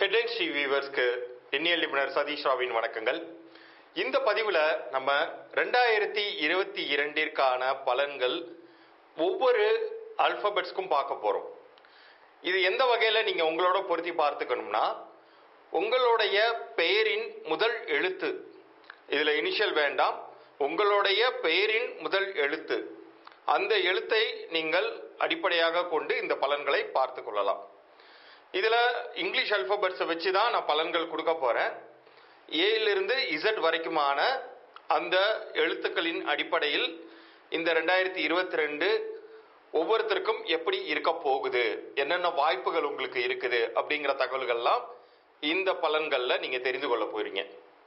headlines TV வியூவர்ஸ்க்கு எண்ணியல் நிபுணர் சதீஷ் ராவின் வணக்கங்கள் இந்த பதிவில் நம்ம ரெண்டாயிரத்தி இருபத்தி இரண்டிற்கான பலன்கள் ஒவ்வொரு அல்பபெட்ஸ்க்கும் பார்க்க போகிறோம் இது எந்த வகையில் நீங்கள் உங்களோட பொருத்தி பார்த்துக்கணும்னா உங்களுடைய பெயரின் முதல் எழுத்து இதில் இனிஷியல் வேண்டாம் உங்களுடைய பெயரின் முதல் எழுத்து அந்த எழுத்தை நீங்கள் அடிப்படையாக கொண்டு இந்த பலன்களை பார்த்து கொள்ளலாம் இதில் இங்கிலீஷ் அல்பபெட்ஸை வச்சு தான் நான் பலன்கள் கொடுக்க போகிறேன் ஏயிலிருந்து இசட் வரைக்குமான அந்த எழுத்துக்களின் அடிப்படையில் இந்த ரெண்டாயிரத்தி இருபத்தி ரெண்டு ஒவ்வொருத்தருக்கும் எப்படி இருக்க போகுது என்னென்ன வாய்ப்புகள் உங்களுக்கு இருக்குது அப்படிங்கிற தகவல்கள்லாம் இந்த பலன்களில் நீங்கள் தெரிந்து கொள்ள போறீங்க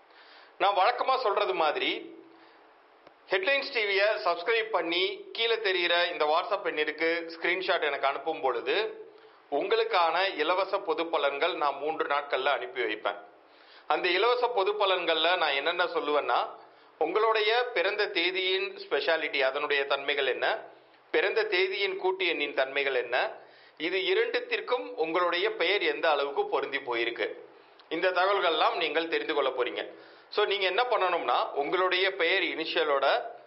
நான் வழக்கமாக சொல்றது மாதிரி ஹெட்லைன்ஸ் டிவியை சப்ஸ்கிரைப் பண்ணி கீழே தெரிகிற இந்த வாட்ஸ்அப் எண்ணிற்கு ஸ்க்ரீன்ஷாட் எனக்கு அனுப்பும் பொழுது உங்களுக்கான இலவச பொது பலன்கள் நான் மூன்று நாட்களில் அனுப்பி வைப்பேன் அந்த இலவச பொது பலன்களில் நான் என்னென்ன சொல்லுவேன்னா உங்களுடைய பிறந்த தேதியின் ஸ்பெஷாலிட்டி அதனுடைய தன்மைகள் என்ன பிறந்த தேதியின் கூட்டு எண்ணின் தன்மைகள் என்ன இது இரண்டுத்திற்கும் உங்களுடைய பெயர் எந்த அளவுக்கு பொருந்தி போயிருக்கு இந்த தகவல்கள்லாம் நீங்கள் தெரிந்து கொள்ள போறீங்க ஸோ நீங்க என்ன பண்ணணும்னா உங்களுடைய பெயர் இனிஷியலோட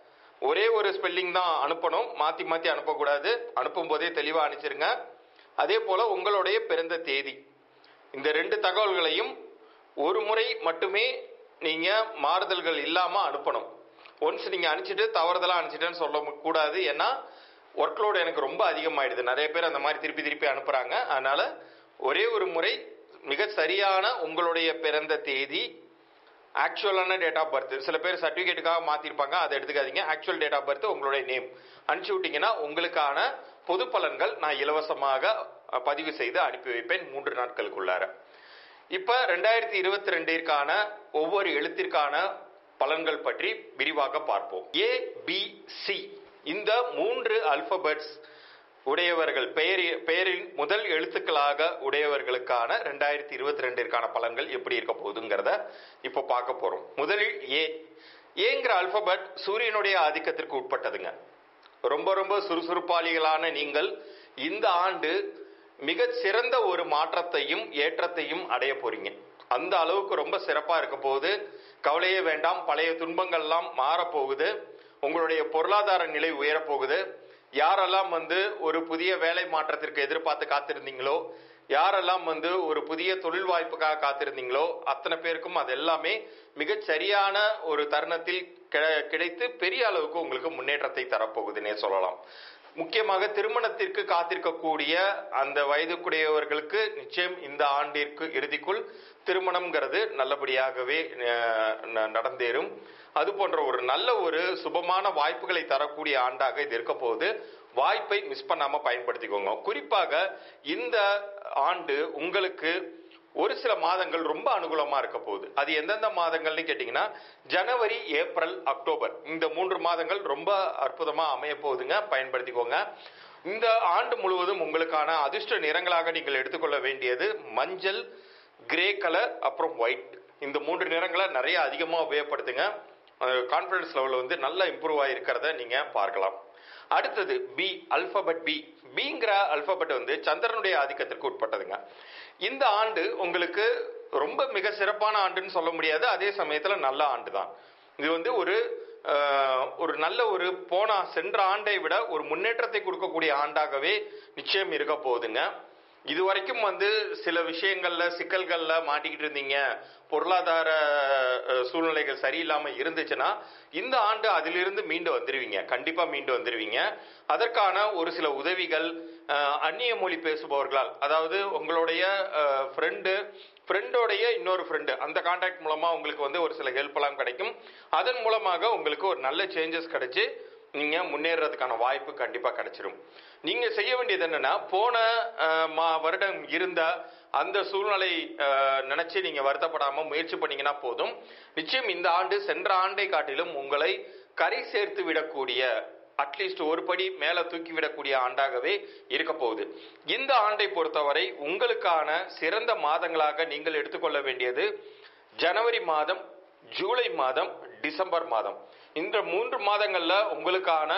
ஒரே ஒரு ஸ்பெல்லிங் தான் அனுப்பணும் மாத்தி மாத்தி அனுப்பக்கூடாது அனுப்பும் போதே தெளிவாக அனுப்பிச்சிருங்க அதே போல உங்களுடைய பிறந்த தேதி இந்த ரெண்டு தகவல்களையும் ஒரு முறை மட்டுமே நீங்க மாறுதல்கள் இல்லாம அனுப்பணும் ஒன்ஸ் நீங்க அனுப்பிச்சிட்டு தவறுதலா அனுப்பிச்சிட்டேன்னு சொல்ல கூடாது ஏன்னா ஒர்க்லோடு எனக்கு ரொம்ப அதிகமாயிடுது நிறைய பேர் அந்த மாதிரி திருப்பி திருப்பி அனுப்புறாங்க அதனால ஒரே ஒரு முறை மிக சரியான உங்களுடைய பிறந்த தேதி ஆக்சுவலான டேட் ஆஃப் பர்த் சில பேர் சர்டிஃபிகேட்டுக்காக மாத்திருப்பாங்க அதை எடுத்துக்காதீங்க ஆக்சுவல் டேட் ஆஃப் பர்த் உங்களுடைய நேம் அனுப்பிச்சு விட்டீங்கன்னா உங்களுக்கான பொது பலன்கள் நான் இலவசமாக அஹ், பதிவு செய்து அனுப்பி வைப்பேன் மூன்று நாட்களுக்குள்ளார இப்ப ரெண்டாயிரத்தி இருபத்தி ரெண்டிற்கான ஒவ்வொரு எழுத்திற்கான பலன்கள் பற்றி விரிவாக பார்ப்போம் ஏ பி சி இந்த மூன்று அல்பபெட்ஸ் உடையவர்கள் பெயர் பெயரின் முதல் எழுத்துக்களாக உடையவர்களுக்கான ரெண்டாயிரத்தி இருபத்தி ரெண்டிற்கான பலன்கள் எப்படி இருக்க போகுதுங்கிறத இப்போ பார்க்க போறோம் முதலில் ஏ ஏங்கிற அல்பபெட் சூரியனுடைய ஆதிக்கத்திற்கு உட்பட்டதுங்க ரொம்ப ரொம்ப சுறுசுறுப்பாளிகளான நீங்கள் இந்த ஆண்டு மிக சிறந்த ஒரு மாற்றத்தையும் ஏற்றத்தையும் அடைய போறீங்க அந்த அளவுக்கு ரொம்ப சிறப்பா இருக்க போகுது கவலையே வேண்டாம் பழைய துன்பங்கள்லாம் மாறப்போகுது உங்களுடைய பொருளாதார நிலை உயரப்போகுது யாரெல்லாம் வந்து ஒரு புதிய வேலை மாற்றத்திற்கு எதிர்பார்த்து காத்திருந்தீங்களோ யாரெல்லாம் வந்து ஒரு புதிய தொழில் வாய்ப்புக்காக காத்திருந்தீங்களோ அத்தனை பேருக்கும் அது எல்லாமே மிகச் சரியான ஒரு தருணத்தில் கிடை- கிடைத்து பெரிய அளவுக்கு உங்களுக்கு முன்னேற்றத்தை தரப்போகுதுன்னே சொல்லலாம் முக்கியமாக திருமணத்திற்கு காத்திருக்கக்கூடிய அந்த வயதுக்குடையவர்களுக்கு நிச்சயம் இந்த ஆண்டிற்கு இறுதிக்குள் திருமணம்ங்கிறது நல்லபடியாகவே அஹ், ந- நடந்தேறும் அது போன்ற ஒரு நல்ல ஒரு சுபமான வாய்ப்புகளை தரக்கூடிய ஆண்டாக இது இருக்க போகுது வாய்ப்பை மிஸ் பண்ணாம பயன்படுத்திக்கோங்க குறிப்பாக இந்த ஆண்டு உங்களுக்கு ஒரு சில மாதங்கள் ரொம்ப அனுகூலமா இருக்க போகுது அது எந்தெந்த மாதங்கள்னு கேட்டீங்கன்னா ஜனவரி ஏப்ரல் அக்டோபர் இந்த மூன்று மாதங்கள் ரொம்ப அற்புதமா அமைய போகுதுங்க பயன்படுத்திக்கோங்க இந்த ஆண்டு முழுவதும் உங்களுக்கான அதிர்ஷ்ட நிறங்களாக நீங்கள் எடுத்துக்கொள்ள வேண்டியது மஞ்சள் கிரே கலர் அப்புறம் ஒயிட் இந்த மூன்று நிறங்களை நிறைய அதிகமாக உபயோகப்படுத்துங்க கான்ஃபிடன்ஸ் லெவல் வந்து நல்லா இம்ப்ரூவ் ஆகிருக்கிறத நீங்க பார்க்கலாம் அடுத்தது பி அல்பபெட் பி பிங்கிற அல்பபெட் வந்து சந்திரனுடைய ஆதிக்கத்திற்கு உட்பட்டதுங்க இந்த ஆண்டு உங்களுக்கு ரொம்ப மிக சிறப்பான ஆண்டுன்னு சொல்ல முடியாது அதே சமயத்துல நல்ல ஆண்டு தான் இது வந்து ஒரு அஹ், ஒரு நல்ல ஒரு போன சென்ற ஆண்டை விட ஒரு முன்னேற்றத்தை கொடுக்கக்கூடிய ஆண்டாகவே நிச்சயம் இருக்க போகுதுங்க இதுவரைக்கும் வந்து சில விஷயங்கள்ல சிக்கல்கள்ல மாட்டிக்கிட்டு இருந்தீங்க பொருளாதார அஹ், சூழ்நிலைகள் சரியில்லாம இருந்துச்சுன்னா இந்த ஆண்டு அதிலிருந்து மீண்டு வந்துருவீங்க கண்டிப்பா மீண்டு வந்துருவீங்க அதற்கான ஒரு சில உதவிகள் அஹ், அந்நிய மொழி பேசுபவர்களால் அதாவது உங்களுடைய ஃப்ரெண்டு ஃப்ரெண்டோடைய இன்னொரு ஃப்ரெண்டு அந்த கான்டாக்ட் மூலமா உங்களுக்கு வந்து ஒரு சில ஹெல்ப் எல்லாம் கிடைக்கும் அதன் மூலமாக உங்களுக்கு ஒரு நல்ல சேஞ்சஸ் கிடைச்சு நீங்க முன்னேறதுக்கான வாய்ப்பு கண்டிப்பா கிடைச்சிரும் நீங்க செய்ய வேண்டியது என்னன்னா போன அஹ், மா- வருடம் இருந்த அந்த சூழ்நிலை அஹ், நினைச்சு நீங்க வருத்தப்படாம முயற்சி பண்ணீங்கன்னா போதும் நிச்சயம் இந்த ஆண்டு சென்ற ஆண்டை காட்டிலும் உங்களை கரை சேர்த்து விடக்கூடிய அட்லீஸ்ட் ஒரு படி மேல தூக்கி விடக்கூடிய ஆண்டாகவே இருக்க போகுது இந்த ஆண்டை பொறுத்தவரை உங்களுக்கான சிறந்த மாதங்களாக நீங்கள் எடுத்துக்கொள்ள வேண்டியது ஜனவரி மாதம் ஜூலை மாதம் டிசம்பர் மாதம் இந்த மூன்று மாதங்கள்ல உங்களுக்கான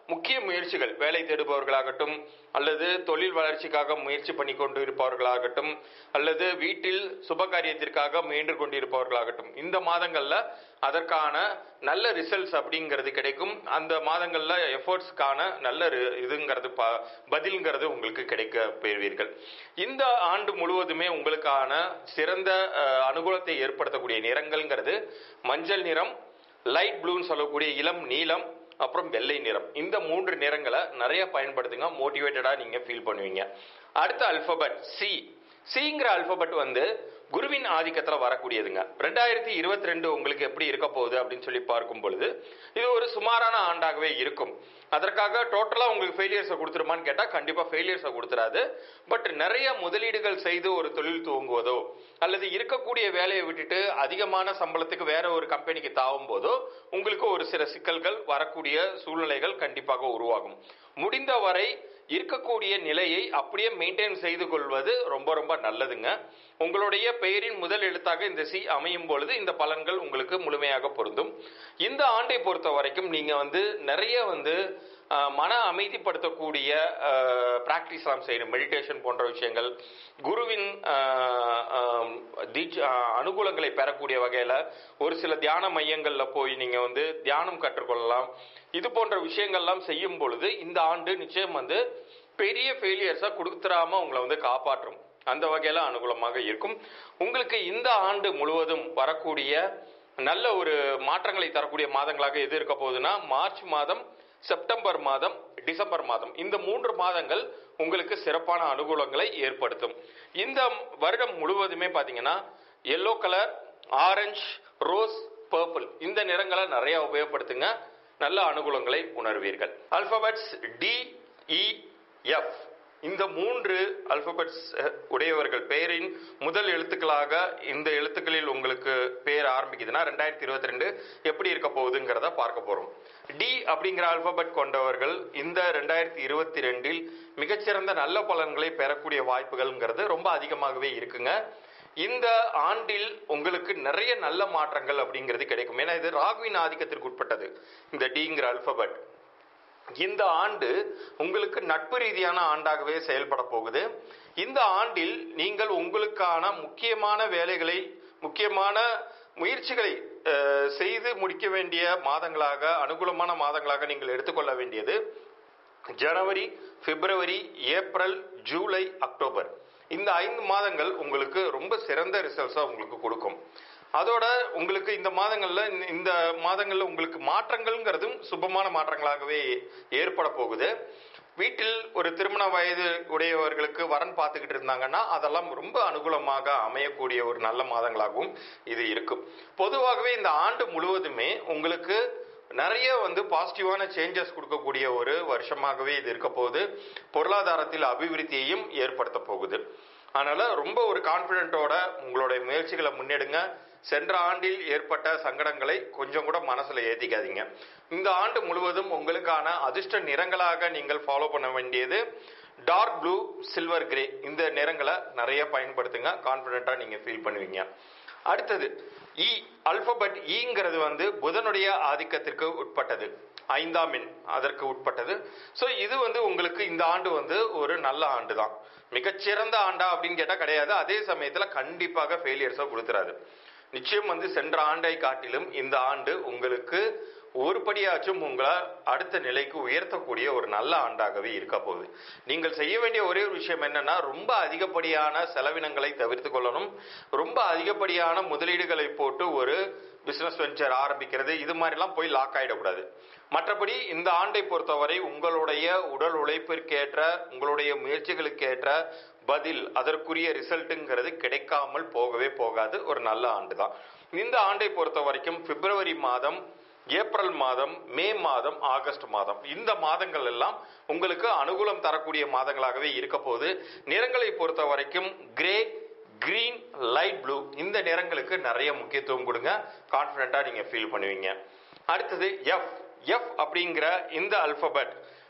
முக்கிய முயற்சிகள் வேலை தேடுபவர்களாகட்டும் அல்லது தொழில் வளர்ச்சிக்காக முயற்சி பண்ணி கொண்டு இருப்பவர்களாகட்டும் அல்லது வீட்டில் சுப காரியத்திற்காக முயன்று கொண்டிருப்பவர்களாகட்டும் இந்த மாதங்கள்ல அதற்கான நல்ல ரிசல்ட்ஸ் அப்படிங்கிறது கிடைக்கும் அந்த மாதங்கள்ல எஃபோர்ட்ஸ்க்கான நல்ல ரி- இதுங்கிறது ப- பதில்ங்கிறது உங்களுக்கு கிடைக்க பெறுவீர்கள் இந்த ஆண்டு முழுவதுமே உங்களுக்கான சிறந்த அஹ், அனுகூலத்தை ஏற்படுத்தக்கூடிய நிறங்கள்ங்கிறது மஞ்சள் நிறம் லைட் ப்ளூன்னு சொல்லக்கூடிய இளம் நீலம் அப்புறம் வெள்ளை நிறம் இந்த மூன்று நிறங்களை நிறைய பயன்படுத்துங்க மோட்டிவேட்டடா நீங்க ஃபீல் பண்ணுவீங்க அடுத்த அல்பபெட் சி சிங்கிற அல்பபெட் வந்து குருவின் ஆதிக்கத்துல வரக்கூடியதுங்க ரெண்டாயிரத்தி இருபத்தி ரெண்டு உங்களுக்கு எப்படி இருக்க போகுது அப்படின்னு சொல்லி பார்க்கும் பொழுது இது ஒரு சுமாரான ஆண்டாகவே இருக்கும் அதற்காக டோட்டலா உங்களுக்கு ஃபெயிலியர்ஸை கொடுத்துருமான்னு கேட்டா கண்டிப்பா ஃபெயிலியர்ஸை கொடுத்துறாது பட் நிறைய முதலீடுகள் செய்து ஒரு தொழில் துவங்குவதோ அல்லது இருக்கக்கூடிய வேலையை விட்டுட்டு அதிகமான சம்பளத்துக்கு வேற ஒரு கம்பெனிக்கு தாவும் போதோ உங்களுக்கு ஒரு சில சிக்கல்கள் வரக்கூடிய சூழ்நிலைகள் கண்டிப்பாக உருவாகும் முடிந்த வரை இருக்கக்கூடிய நிலையை அப்படியே மெயின்டைன் செய்து கொள்வது ரொம்ப ரொம்ப நல்லதுங்க உங்களுடைய பெயரின் முதல் எழுத்தாக இந்த சி அமையும் பொழுது இந்த பலன்கள் உங்களுக்கு முழுமையாக பொருந்தும் இந்த ஆண்டை பொறுத்த வரைக்கும் நீங்க வந்து நிறைய வந்து அஹ், மன அமைதிப்படுத்தக்கூடிய ப்ராக்டிஸ்லாம் செய்யணும் மெடிடேஷன் போன்ற விஷயங்கள் குருவின் அஹ், அஹ், தீட்ச- அஹ், அனுகூலங்களை பெறக்கூடிய வகையில ஒரு சில தியான மையங்கள்ல போய் நீங்க வந்து தியானம் கற்றுக்கொள்ளலாம் இது போன்ற விஷயங்கள்லாம் செய்யும் பொழுது இந்த ஆண்டு நிச்சயம் வந்து பெரிய ஃபெயிலியர்ஸா கொடுத்துடாம உங்களை வந்து காப்பாற்றும் அந்த வகையில அனுகூலமாக இருக்கும் உங்களுக்கு இந்த ஆண்டு முழுவதும் வரக்கூடிய நல்ல ஒரு மாற்றங்களை தரக்கூடிய மாதங்களாக எது இருக்க போகுதுன்னா மார்ச் மாதம் செப்டம்பர் மாதம் டிசம்பர் மாதம் இந்த மூன்று மாதங்கள் உங்களுக்கு சிறப்பான அனுகூலங்களை ஏற்படுத்தும் இந்த வருடம் முழுவதுமே பாத்தீங்கன்னா yellow colour orange rose purple இந்த நிறங்களை நிறைய உபயோகப்படுத்துங்க நல்ல அனுகூலங்களை உணர்வீர்கள் அல்பபெட்ஸ் டி இ எஃப் இந்த மூன்று அல்பபெட்ஸ் உடையவர்கள் பெயரின் முதல் எழுத்துக்களாக இந்த எழுத்துக்களில் உங்களுக்கு பெயர் ஆரம்பிக்குதுன்னா ரெண்டாயிரத்தி இருபத்தி ரெண்டு எப்படி இருக்க போகுதுங்கிறத பார்க்க போறோம் டி அப்படிங்கிற அல்பபெட் கொண்டவர்கள் இந்த ரெண்டாயிரத்தி இருபத்தி ரெண்டில் மிகச்சிறந்த நல்ல பலன்களை பெறக்கூடிய வாய்ப்புகள்ங்கிறது ரொம்ப அதிகமாகவே இருக்குங்க இந்த ஆண்டில் உங்களுக்கு நிறைய நல்ல மாற்றங்கள் அப்படிங்கிறது கிடைக்கும் ஏன்னா இது ராகுவின் ஆதிக்கத்திற்கு உட்பட்டது இந்த டிங்கிற அல்பபெட் இந்த ஆண்டு உங்களுக்கு நட்பு ரீதியான ஆண்டாகவே செயல்பட போகுது இந்த ஆண்டில் நீங்கள் உங்களுக்கான முக்கியமான வேலைகளை முக்கியமான முயற்சிகளை அஹ், செய்து முடிக்க வேண்டிய மாதங்களாக அனுகூலமான மாதங்களாக நீங்கள் எடுத்துக்கொள்ள வேண்டியது ஜனவரி பிப்ரவரி ஏப்ரல் ஜூலை அக்டோபர் இந்த ஐந்து மாதங்கள் உங்களுக்கு ரொம்ப சிறந்த ரிசல்ட்ஸா உங்களுக்கு கொடுக்கும் அதோட உங்களுக்கு இந்த மாதங்கள்ல இந்த- இந்த மாதங்கள்ல உங்களுக்கு மாற்றங்கள்ங்கிறதும் சுபமான மாற்றங்களாகவே ஏற்பட போகுது வீட்டில் ஒரு திருமண வயது உடையவர்களுக்கு வரன் பார்த்துக்கிட்டு இருந்தாங்கன்னா அதெல்லாம் ரொம்ப அனுகூலமாக அமையக்கூடிய ஒரு நல்ல மாதங்களாகவும் இது இருக்கும் பொதுவாகவே இந்த ஆண்டு முழுவதுமே உங்களுக்கு நிறைய வந்து பாசிட்டிவான சேஞ்சஸ் கொடுக்கக்கூடிய ஒரு வருஷமாகவே இது இருக்க போகுது பொருளாதாரத்தில் அபிவிருத்தியையும் ஏற்படுத்த போகுது அதனால ரொம்ப ஒரு கான்பிடென்ட்டோட உங்களுடைய முயற்சிகளை முன்னெடுங்க சென்ற ஆண்டில் ஏற்பட்ட சங்கடங்களை கொஞ்சம் கூட மனசுல ஏத்திக்காதீங்க இந்த ஆண்டு முழுவதும் உங்களுக்கான அதிர்ஷ்ட நிறங்களாக நீங்கள் ஃபாலோ பண்ண வேண்டியது டார்க் ப்ளூ சில்வர் கிரே இந்த நிறங்களை நிறைய பயன்படுத்துங்க கான்பிடென்ட்டா நீங்க ஃபீல் பண்ணுவீங்க அடுத்தது இ அல்பபெட் ஈங்கிறது வந்து புதனுடைய ஆதிக்கத்திற்கு உட்பட்டது ஐந்தாம் எண் அதற்கு உட்பட்டது ஸோ இது வந்து உங்களுக்கு இந்த ஆண்டு வந்து ஒரு நல்ல ஆண்டு தான் மிகச்சிறந்த ஆண்டா அப்படின்னு கேட்டால் கிடையாது அதே சமயத்தில் கண்டிப்பாக ஃபெயிலியர்ஸை கொடுத்துறாது நிச்சயம் வந்து சென்ற ஆண்டை காட்டிலும் இந்த ஆண்டு உங்களுக்கு ஒரு படியாச்சும் உங்களை அடுத்த நிலைக்கு உயர்த்தக்கூடிய ஒரு நல்ல ஆண்டாகவே இருக்க போகுது நீங்கள் செய்ய வேண்டிய ஒரே ஒரு விஷயம் என்னன்னா ரொம்ப அதிகப்படியான செலவினங்களை தவிர்த்து கொள்ளணும் ரொம்ப அதிகப்படியான முதலீடுகளை போட்டு ஒரு பிசினஸ் வெஞ்சர் ஆரம்பிக்கிறது இது மாதிரிலாம் போய் லாக் ஆயிடக்கூடாது மற்றபடி இந்த ஆண்டை பொறுத்தவரை உங்களுடைய உடல் உழைப்பிற்கேற்ற உங்களுடைய முயற்சிகளுக்கேற்ற பதில் அதற்குரிய ரிசல்ட்டுங்கிறது கிடைக்காமல் போகவே போகாது ஒரு நல்ல ஆண்டு தான் இந்த ஆண்டை பொறுத்த வரைக்கும் பிப்ரவரி மாதம் ஏப்ரல் மாதம் மே மாதம் ஆகஸ்ட் மாதம் இந்த மாதங்கள் எல்லாம் உங்களுக்கு அனுகூலம் தரக்கூடிய மாதங்களாகவே இருக்க போகுது நிறங்களை பொறுத்த வரைக்கும் கிரே கிரீன் லைட் ப்ளூ இந்த நிறங்களுக்கு நிறைய முக்கியத்துவம் கொடுங்க கான்ஃபிடென்ட்டா நீங்க ஃபீல் பண்ணுவீங்க அடுத்தது எஃப் எஃப் அப்படிங்கிற இந்த அல்பபெட்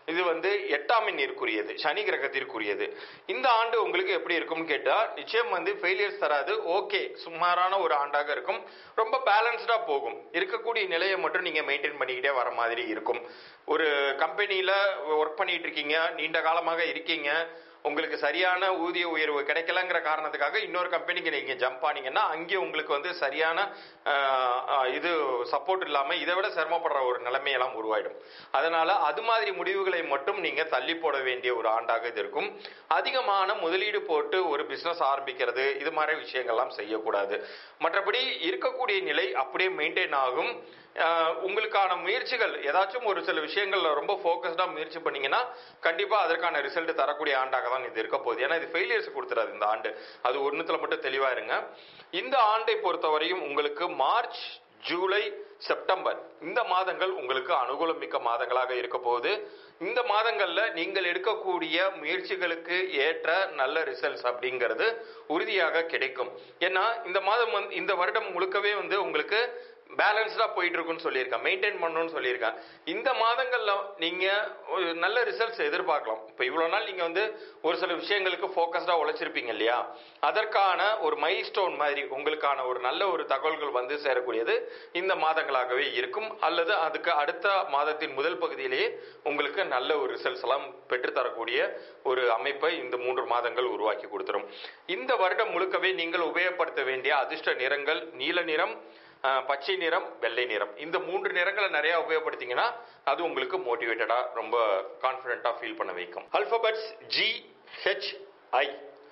இது வந்து எட்டாம் எண்ணிற்குரியது சனி கிரகத்திற்குரியது இந்த ஆண்டு உங்களுக்கு எப்படி இருக்கும்னு கேட்டா நிச்சயம் வந்து ஃபெயிலியர்ஸ் தராது ஓகே சுமாரான ஒரு ஆண்டாக இருக்கும் ரொம்ப பேலன்ஸ்டா போகும் இருக்கக்கூடிய நிலையை மட்டும் நீங்க மெயின்டைன் பண்ணிக்கிட்டே வர மாதிரி இருக்கும் ஒரு கம்பெனியில ஒர்க் பண்ணிட்டு இருக்கீங்க நீண்ட காலமாக இருக்கீங்க உங்களுக்கு சரியான ஊதிய உயர்வு கிடைக்கலங்கிற காரணத்துக்காக இன்னொரு கம்பெனிக்கு நீங்க ஜம்ப் ஆனீங்கன்னா அங்கே உங்களுக்கு வந்து சரியான ஆஹ், ஆஹ், இது சப்போர்ட் இல்லாம இதை விட சிரமப்படுற ஒரு நிலைமையெல்லாம் உருவாயிடும் அதனால அது மாதிரி முடிவுகளை மட்டும் நீங்க தள்ளி போட வேண்டிய ஒரு ஆண்டாக இது இருக்கும் அதிகமான முதலீடு போட்டு ஒரு பிசினஸ் ஆரம்பிக்கிறது இது மாதிரி விஷயங்கள்லாம் செய்யக்கூடாது மற்றபடி இருக்கக்கூடிய நிலை அப்படியே மெயின்டைன் ஆகும் ஆஹ் உங்களுக்கான முயற்சிகள் ஏதாச்சும் ஒரு சில விஷயங்கள்ல ரொம்ப ஃபோக்கஸ்டா முயற்சி பண்ணீங்கன்னா கண்டிப்பா அதற்கான ரிசல்ட் தரக்கூடிய ஆண்டாக தான் இது இருக்க போகுது ஏன்னா இது ஃபெயிலியர்ஸ் கொடுத்துறாது இந்த ஆண்டு அது ஒண்ணுத்துல மட்டும் தெளிவா இருங்க இந்த ஆண்டை பொறுத்தவரையும் உங்களுக்கு மார்ச் ஜூலை செப்டம்பர் இந்த மாதங்கள் உங்களுக்கு அனுகூலம் மிக்க மாதங்களாக இருக்க போகுது இந்த மாதங்கள்ல நீங்கள் எடுக்கக்கூடிய முயற்சிகளுக்கு ஏற்ற நல்ல ரிசல்ட்ஸ் அப்படிங்கிறது உறுதியாக கிடைக்கும் ஏன்னா இந்த மாதம் வந்து இந்த வருடம் முழுக்கவே வந்து உங்களுக்கு பேலன்ஸ்டா போயிட்டு இருக்குன்னு சொல்லியிருக்கேன் மெயின்டைன் பண்ணணும்னு சொல்லியிருக்கேன் இந்த மாதங்கள்ல நீங்க ஒரு நல்ல ரிசல்ட்ஸ் எதிர்பார்க்கலாம் இப்போ இவ்வளவு நாள் நீங்க வந்து ஒரு சில விஷயங்களுக்கு ஃபோக்கஸ்டா உழைச்சிருப்பீங்க இல்லையா அதற்கான ஒரு மைல் ஸ்டோன் மாதிரி உங்களுக்கான ஒரு நல்ல ஒரு தகவல்கள் வந்து சேரக்கூடியது இந்த மாதங்களாகவே இருக்கும் அல்லது அதுக்கு அடுத்த மாதத்தின் முதல் பகுதியிலேயே உங்களுக்கு நல்ல ஒரு ரிசல்ட்ஸ் எல்லாம் பெற்றுத்தரக்கூடிய ஒரு அமைப்பை இந்த மூன்று மாதங்கள் உருவாக்கி கொடுத்துரும் இந்த வருடம் முழுக்கவே நீங்கள் உபயோகப்படுத்த வேண்டிய அதிர்ஷ்ட நிறங்கள் நீல நிறம் அஹ், பச்சை நிறம் வெள்ளை நிறம் இந்த மூன்று நிறங்களை நிறைய உபயோகப்படுத்திங்கன்னா அது உங்களுக்கு மோட்டிவேட்டடா ரொம்ப கான்பிடண்டா ஃபீல் பண்ண வைக்கும் அல்பபெட்ஸ் ஜி ஹெச் ஐ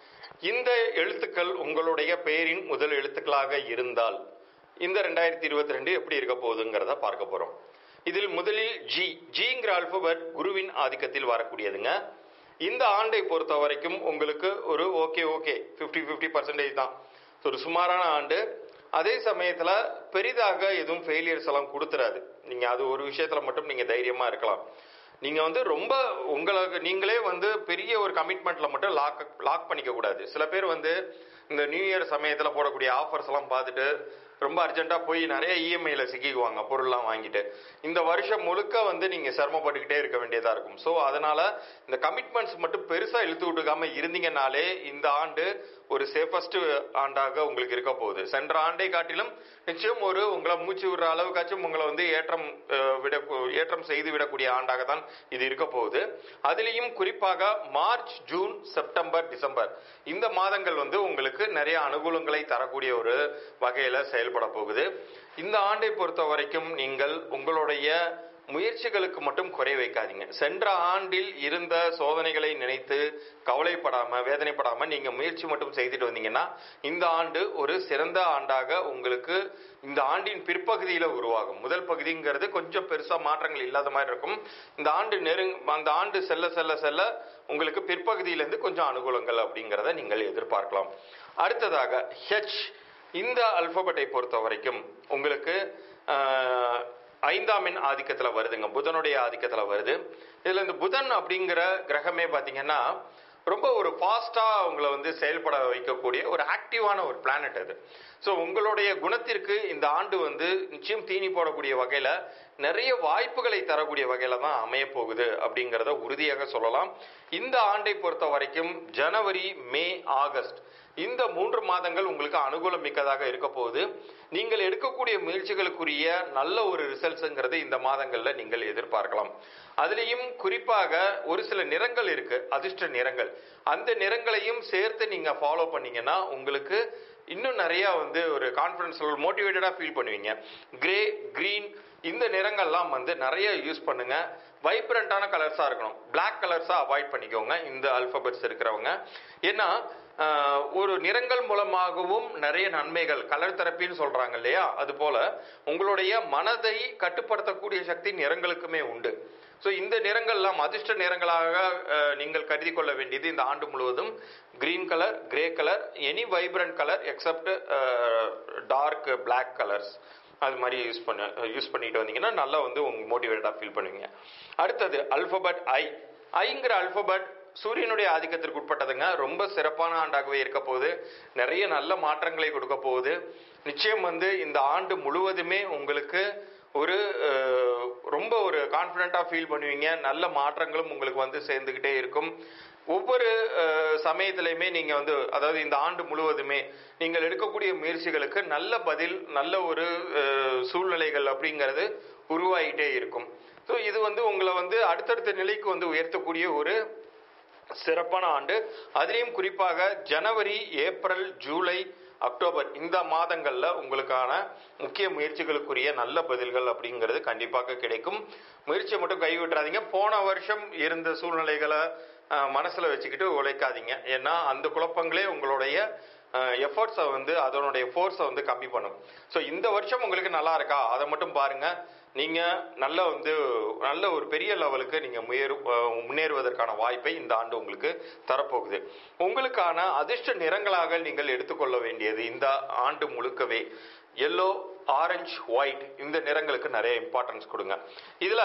இந்த எழுத்துக்கள் உங்களுடைய பெயரின் முதல் எழுத்துக்களாக இருந்தால் இந்த ரெண்டாயிரத்தி இருபத்தி ரெண்டு எப்படி இருக்க போகுதுங்கிறத பார்க்க போறோம் இதில் முதலில் ஜி ஜிங்கிற அல்பபெட் குருவின் ஆதிக்கத்தில் வரக்கூடியதுங்க இந்த ஆண்டை பொறுத்த வரைக்கும் உங்களுக்கு ஒரு ஓகே ஓகே 50 50% பர்சன்டேஜ் தான் ஒரு சுமாரான ஆண்டு அதே சமயத்துல பெரிதாக எதுவும் ஃபெயிலியர்ஸ் எல்லாம் கொடுத்துறாது நீங்க அது ஒரு விஷயத்துல மட்டும் நீங்க தைரியமா இருக்கலாம் நீங்க வந்து ரொம்ப உங்களுக்கு நீங்களே வந்து பெரிய ஒரு கமிட்மெண்ட்ல மட்டும் லாக் லாக் பண்ணிக்க கூடாது சில பேர் வந்து இந்த நியூ இயர் சமயத்துல போடக்கூடிய ஆஃபர்ஸ் எல்லாம் பார்த்துட்டு ரொம்ப அர்ஜென்ட்டா போய் நிறைய இஎம்ஐல சிக்கிக்குவாங்க பொருள்லாம் வாங்கிட்டு இந்த வருஷம் முழுக்க வந்து நீங்க சிரமப்பட்டுக்கிட்டே இருக்க வேண்டியதா இருக்கும் ஸோ அதனால இந்த கமிட்மெண்ட்ஸ் மட்டும் பெருசா இழுத்து விட்டுக்காம இருந்தீங்கனாலே இந்த ஆண்டு ஒரு சேஃபஸ்ட் ஆண்டாக உங்களுக்கு இருக்க போகுது சென்ற ஆண்டை காட்டிலும் நிச்சயம் ஒரு உங்களை மூச்சு விடுற அளவுக்காச்சும் உங்களை வந்து ஏற்றம் அஹ், விட ஏற்றம் செய்து விடக்கூடிய ஆண்டாக தான் இது இருக்க போகுது அதுலேயும் குறிப்பாக மார்ச் ஜூன் செப்டம்பர் டிசம்பர் இந்த மாதங்கள் வந்து உங்களுக்கு நிறைய அனுகூலங்களை தரக்கூடிய ஒரு வகையில செயல்பட போகுது இந்த ஆண்டை பொறுத்த வரைக்கும் நீங்கள் உங்களுடைய முயற்சிகளுக்கு மட்டும் குறை வைக்காதீங்க சென்ற ஆண்டில் இருந்த சோதனைகளை நினைத்து கவலைப்படாம வேதனைப்படாம நீங்க முயற்சி மட்டும் செய்துட்டு வந்தீங்கன்னா இந்த ஆண்டு ஒரு சிறந்த ஆண்டாக உங்களுக்கு இந்த ஆண்டின் பிற்பகுதியில உருவாகும் முதல் பகுதிங்கிறது கொஞ்சம் பெருசா மாற்றங்கள் இல்லாத மாதிரி இருக்கும் இந்த ஆண்டு நெருங் அந்த ஆண்டு செல்ல செல்ல செல்ல உங்களுக்கு பிற்பகுதியிலிருந்து கொஞ்சம் அனுகூலங்கள் அப்படிங்கிறத நீங்கள் எதிர்பார்க்கலாம் அடுத்ததாக ஹெச் இந்த அல்பபெட்டை பொறுத்த வரைக்கும் உங்களுக்கு ஆஹ், ஐந்தாம் எண் ஆதிக்கத்துல வருதுங்க புதனுடைய ஆதிக்கத்துல வருது இதுல இந்த புதன் அப்படிங்கிற கிரகமே பாத்தீங்கன்னா ரொம்ப ஒரு ஃபாஸ்டா உங்களை வந்து செயல்பட வைக்கக்கூடிய ஒரு ஆக்டிவான ஒரு பிளானட் அது ஸோ உங்களுடைய குணத்திற்கு இந்த ஆண்டு வந்து நிச்சயம் தீனி போடக்கூடிய வகையில நிறைய வாய்ப்புகளை தரக்கூடிய வகையில தான் அமைய போகுது அப்படிங்கிறத உறுதியாக சொல்லலாம் இந்த ஆண்டை பொறுத்த வரைக்கும் ஜனவரி மே ஆகஸ்ட் இந்த மூன்று மாதங்கள் உங்களுக்கு அனுகூலம் மிக்கதாக இருக்க போகுது நீங்கள் எடுக்கக்கூடிய முயற்சிகளுக்குரிய நல்ல ஒரு ரிசல்ட்ஸுங்கிறது இந்த மாதங்கள்ல நீங்கள் எதிர்பார்க்கலாம் அதுலேயும் குறிப்பாக ஒரு சில நிறங்கள் இருக்கு அதிர்ஷ்ட நிறங்கள் அந்த நிறங்களையும் சேர்த்து நீங்க ஃபாலோ பண்ணீங்கன்னா உங்களுக்கு இன்னும் நிறைய வந்து ஒரு கான்ஃபிடன்ஸ் மோட்டிவேட்டடா ஃபீல் பண்ணுவீங்க கிரே கிரீன் இந்த நிறங்கள்லாம் வந்து நிறைய யூஸ் பண்ணுங்க வைப்ரண்டான கலர்ஸா இருக்கணும் பிளாக் கலர்ஸா அவாய்ட் பண்ணிக்கோங்க இந்த அல்பபெட்ஸ் இருக்கிறவங்க ஏன்னா ஆஹ், ஒரு நிறங்கள் மூலமாகவும் நிறைய நன்மைகள் கலர் தெரப்பின்னு சொல்றாங்க இல்லையா அது போல உங்களுடைய மனதை கட்டுப்படுத்தக்கூடிய சக்தி நிறங்களுக்குமே உண்டு ஸோ இந்த நிறங்கள்லாம் அதிர்ஷ்ட நிறங்களாக அஹ், நீங்கள் கருதி கொள்ள வேண்டியது இந்த ஆண்டு முழுவதும் green colour grey colour any vibrant colour except dark Black colours அது மாதிரி யூஸ் பண்ண யூஸ் பண்ணிட்டு வந்தீங்கன்னா நல்லா வந்து உங்க மோட்டிவேட்டடாக ஃபீல் பண்ணுவீங்க அடுத்தது அல்பபெட் ஐ ஐங்கிற அல்பபெட் சூரியனுடைய ஆதிக்கத்திற்கு உட்பட்டதுங்க ரொம்ப சிறப்பான ஆண்டாகவே இருக்க போகுது நிறைய நல்ல மாற்றங்களை கொடுக்க போகுது நிச்சயம் வந்து இந்த ஆண்டு முழுவதுமே உங்களுக்கு ஒரு அஹ், ரொம்ப ஒரு கான்ஃபிடென்ட்டாக ஃபீல் பண்ணுவீங்க நல்ல மாற்றங்களும் உங்களுக்கு வந்து சேர்ந்துக்கிட்டே இருக்கும் ஒவ்வொரு அஹ், சமயத்திலையுமே நீங்க வந்து அதாவது இந்த ஆண்டு முழுவதுமே நீங்கள் எடுக்கக்கூடிய முயற்சிகளுக்கு நல்ல பதில் நல்ல ஒரு அஹ், சூழ்நிலைகள் அப்படிங்கிறது உருவாகிட்டே இருக்கும் ஸோ இது வந்து உங்களை வந்து அடுத்தடுத்த நிலைக்கு வந்து உயர்த்தக்கூடிய ஒரு சிறப்பான ஆண்டு அதுலேயும் குறிப்பாக ஜனவரி ஏப்ரல் ஜூலை அக்டோபர் இந்த மாதங்கள்ல உங்களுக்கான முக்கிய முயற்சிகளுக்குரிய நல்ல பதில்கள் அப்படிங்கிறது கண்டிப்பாக கிடைக்கும் முயற்சியை மட்டும் கைவிட்டுறாதீங்க போன வருஷம் இருந்த சூழ்நிலைகளை அஹ், மனசுல வச்சுக்கிட்டு உழைக்காதீங்க ஏன்னா அந்த குழப்பங்களே உங்களுடைய எஃபர்ட்ஸை வந்து அதனுடைய ஃபோர்ஸை வந்து கம்மி பண்ணும் ஸோ இந்த வருஷம் உங்களுக்கு நல்லா இருக்கா அதை மட்டும் பாருங்க நீங்க நல்ல வந்து நல்ல ஒரு பெரிய லெவலுக்கு நீங்க முயறு அஹ், முன்னேறுவதற்கான வாய்ப்பை இந்த ஆண்டு உங்களுக்கு தரப்போகுது உங்களுக்கான அதிர்ஷ்ட நிறங்களாக நீங்கள் எடுத்துக்கொள்ள வேண்டியது இந்த ஆண்டு முழுக்கவே எல்லோ ஆரஞ்சு ஒயிட் இந்த நிறங்களுக்கு நிறைய இம்பார்ட்டன்ஸ் கொடுங்க இதுல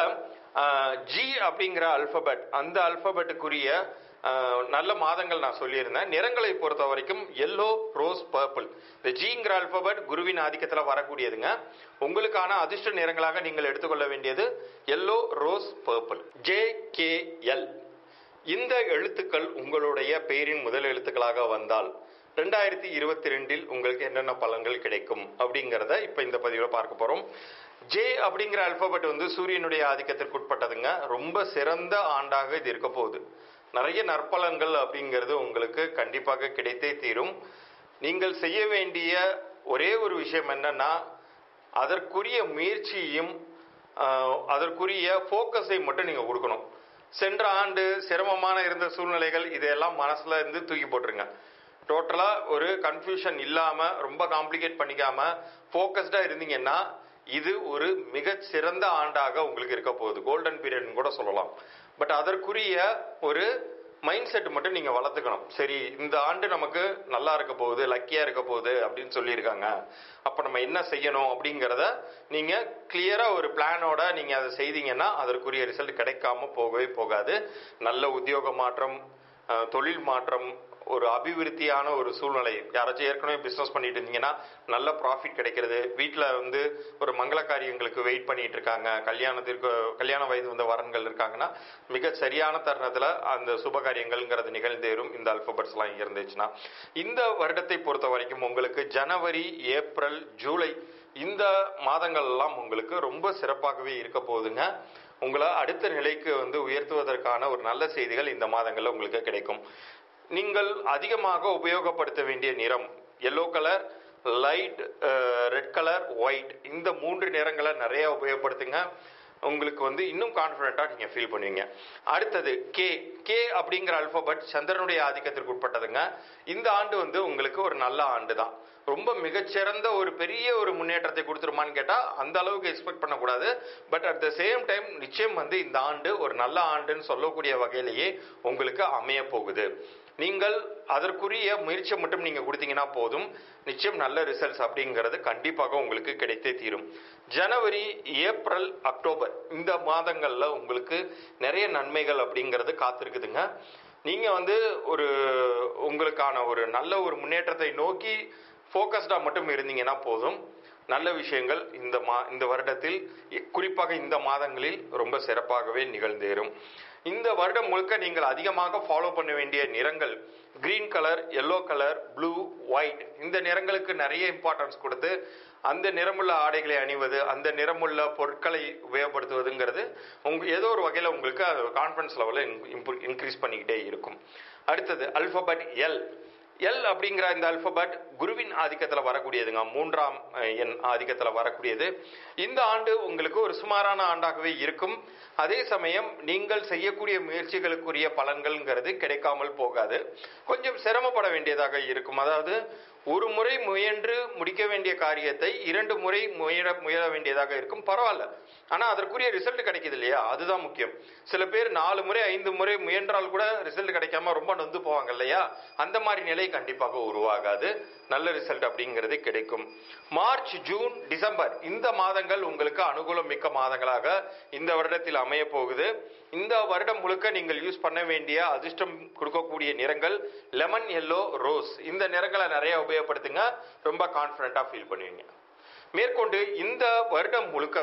ஜி அப்படிங்கிற அல்பபெட் அந்த அல்பபெட்டுக்குரிய அஹ், நல்ல மாதங்கள் நான் சொல்லியிருந்தேன் நிறங்களை பொறுத்த வரைக்கும் எல்லோ ரோஸ் பர்பிள் இந்த ஜிங்கிற அல்பபெட் குருவின் ஆதிக்கத்தில் வரக்கூடியதுங்க உங்களுக்கான அதிர்ஷ்ட நிறங்களாக நீங்கள் எடுத்துக்கொள்ள வேண்டியது yellow rose purple J K L இந்த எழுத்துக்கள் உங்களுடைய பெயரின் முதல் எழுத்துக்களாக வந்தால் ரெண்டாயிரத்தி இருபத்தி ரெண்டில் உங்களுக்கு என்னென்ன பலன்கள் கிடைக்கும் அப்படிங்கிறத இப்போ இந்த பதிவில் பார்க்க போகிறோம் ஜே அப்படிங்கிற அல்பபெட் வந்து சூரியனுடைய ஆதிக்கத்திற்கு உட்பட்டதுங்க ரொம்ப சிறந்த ஆண்டாக இது இருக்க போகுது நிறைய நற்பலன்கள் அப்படிங்கிறது உங்களுக்கு கண்டிப்பாக கிடைத்தே தீரும் நீங்கள் செய்ய வேண்டிய ஒரே ஒரு விஷயம் என்னன்னா அதற்குரிய முயற்சியையும் ஆஹ், அதற்குரிய ஃபோக்கஸை மட்டும் நீங்கள் கொடுக்கணும் சென்ற ஆண்டு சிரமமான இருந்த சூழ்நிலைகள் இதையெல்லாம் மனசுல இருந்து தூக்கி போட்டுருங்க டோட்டலா ஒரு கன்ஃபியூஷன் இல்லாம ரொம்ப காம்ப்ளிகேட் பண்ணிக்காம ஃபோக்கஸ்டா இருந்தீங்கன்னா இது ஒரு மிகச் சிறந்த ஆண்டாக உங்களுக்கு இருக்க போகுது கோல்டன் பீரியட்னு கூட சொல்லலாம் பட் அதற்குரிய ஒரு மைண்ட் செட் மட்டும் நீங்க வளர்த்துக்கணும் சரி இந்த ஆண்டு நமக்கு நல்லா இருக்க போகுது லக்கியா இருக்க போகுது அப்படின்னு சொல்லியிருக்காங்க அப்ப நம்ம என்ன செய்யணும் அப்படிங்கிறத நீங்க கிளியரா ஒரு பிளானோட நீங்க அதை செய்தீங்கன்னா அதற்குரிய ரிசல்ட் கிடைக்காம போகவே போகாது நல்ல உத்தியோக மாற்றம் அஹ், தொழில் மாற்றம் ஒரு அபிவிருத்தியான ஒரு சூழ்நிலை யாராச்சும் ஏற்கனவே பிஸ்னஸ் பண்ணிட்டு இருந்தீங்கன்னா நல்ல ப்ராஃபிட் கிடைக்கிறது வீட்டில் வந்து ஒரு மங்கள காரியங்களுக்கு வெயிட் பண்ணிட்டு இருக்காங்க கல்யாணத்திற்கு கல்யாண வயது வந்த வரன்கள் இருக்காங்கன்னா மிக சரியான தருணத்தில் அந்த சுப காரியங்கள்ங்கிறது நிகழ்ந்தேறும் இந்த அல்பபெட்ஸ்லாம் இருந்துச்சுன்னா இந்த வருடத்தை பொறுத்த வரைக்கும் உங்களுக்கு ஜனவரி ஏப்ரல் ஜூலை இந்த மாதங்கள் எல்லாம் உங்களுக்கு ரொம்ப சிறப்பாகவே இருக்க போகுதுங்க உங்களை அடுத்த நிலைக்கு வந்து உயர்த்துவதற்கான ஒரு நல்ல செய்திகள் இந்த மாதங்கள்ல உங்களுக்கு கிடைக்கும் நீங்கள் அதிகமாக உபயோகப்படுத்த வேண்டிய நிறம் yellow colour light red colour white இந்த மூன்று நிறங்களை நிறைய உபயோகப்படுத்துங்க உங்களுக்கு வந்து இன்னும் கான்ஃபிடென்ட்டாக நீங்கள் ஃபீல் பண்ணுவீங்க அடுத்தது கே கே அப்படிங்கிற அல்பபெட் சந்திரனுடைய ஆதிக்கத்திற்கு உட்பட்டதுங்க இந்த ஆண்டு வந்து உங்களுக்கு ஒரு நல்ல ஆண்டு தான் ரொம்ப மிகச்சிறந்த ஒரு பெரிய ஒரு முன்னேற்றத்தை கொடுத்துருமான்னு கேட்டால் அந்த அளவுக்கு எக்ஸ்பெக்ட் பண்ணக்கூடாது but at the same time நிச்சயம் வந்து இந்த ஆண்டு ஒரு நல்ல ஆண்டுன்னு சொல்லக்கூடிய வகையிலேயே உங்களுக்கு அமைய போகுது நீங்கள் அதற்குரிய முயற்சியை மட்டும் நீங்க கொடுத்தீங்கன்னா போதும் நிச்சயம் நல்ல ரிசல்ட்ஸ் அப்படிங்கிறது கண்டிப்பாக உங்களுக்கு கிடைத்தே தீரும் ஜனவரி ஏப்ரல் அக்டோபர் இந்த மாதங்கள்ல உங்களுக்கு நிறைய நன்மைகள் அப்படிங்கிறது காத்திருக்குதுங்க நீங்க வந்து ஒரு உங்களுக்கான ஒரு நல்ல ஒரு முன்னேற்றத்தை நோக்கி ஃபோக்கஸ்டா மட்டும் இருந்தீங்கன்னா போதும் நல்ல விஷயங்கள் இந்த மா இந்த வருடத்தில் இ- குறிப்பாக இந்த மாதங்களில் ரொம்ப சிறப்பாகவே நிகழ்ந்தேறும் இந்த வருடம் முழுக்க நீங்கள் அதிகமாக ஃபாலோ பண்ண வேண்டிய நிறங்கள் green colour yellow colour blue white இந்த நிறங்களுக்கு நிறைய இம்பார்ட்டன்ஸ் கொடுத்து அந்த நிறமுள்ள ஆடைகளை அணிவது அந்த நிறமுள்ள பொருட்களை உபயோகப்படுத்துவதுங்கிறது உங்க ஏதோ ஒரு வகையில் உங்களுக்கு கான்ஃபிடன்ஸ் லெவலில் இன்க்ரீஸ் பண்ணிக்கிட்டே இருக்கும் அடுத்தது அல்பபெட் எல் எல் அப்படிங்கிற இந்த அல்பபெட் குருவின் ஆதிக்கத்தில் வரக்கூடியதுங்க மூன்றாம் அஹ், எண் ஆதிக்கத்தில் வரக்கூடியது இந்த ஆண்டு உங்களுக்கு ஒரு சுமாரான ஆண்டாகவே இருக்கும் அதே சமயம் நீங்கள் செய்யக்கூடிய முயற்சிகளுக்குரிய பலன்கள்ங்கிறது கிடைக்காமல் போகாது கொஞ்சம் சிரமப்பட வேண்டியதாக இருக்கும் அதாவது ஒரு முறை முயன்று முடிக்க வேண்டிய காரியத்தை இரண்டு முறை முயற முயல வேண்டியதாக இருக்கும் பரவாயில்ல ஆனா அதற்குரிய ரிசல்ட் கிடைக்குது இல்லையா அதுதான் முக்கியம் சில பேர் நாலு முறை ஐந்து முறை முயன்றால் கூட ரிசல்ட் கிடைக்காம ரொம்ப நொந்து போவாங்க இல்லையா அந்த மாதிரி நிலை கண்டிப்பாக உருவாகாது நல்ல ரிசல்ட் அப்படிங்கிறது கிடைக்கும் மார்ச் ஜூன் டிசம்பர் இந்த மாதங்கள் உங்களுக்கு அனுகூலம் மிக்க மாதங்களாக இந்த வருடத்தில் அமைய போகுது இந்த வருடம் முழுக்க நீங்கள் யூஸ் பண்ண வேண்டிய அதிர்ஷ்டம் கொடுக்கக்கூடிய நிறங்கள் லெமன் எல்லோ ரோஸ் இந்த நிறங்களை நிறைய உபயோகப்படுத்துங்க ரொம்ப கான்ஃபிடென்ட்டா ஃபீல் பண்ணுவீங்க மேற்கொண்டு இந்த வருடம் முழுக்கவே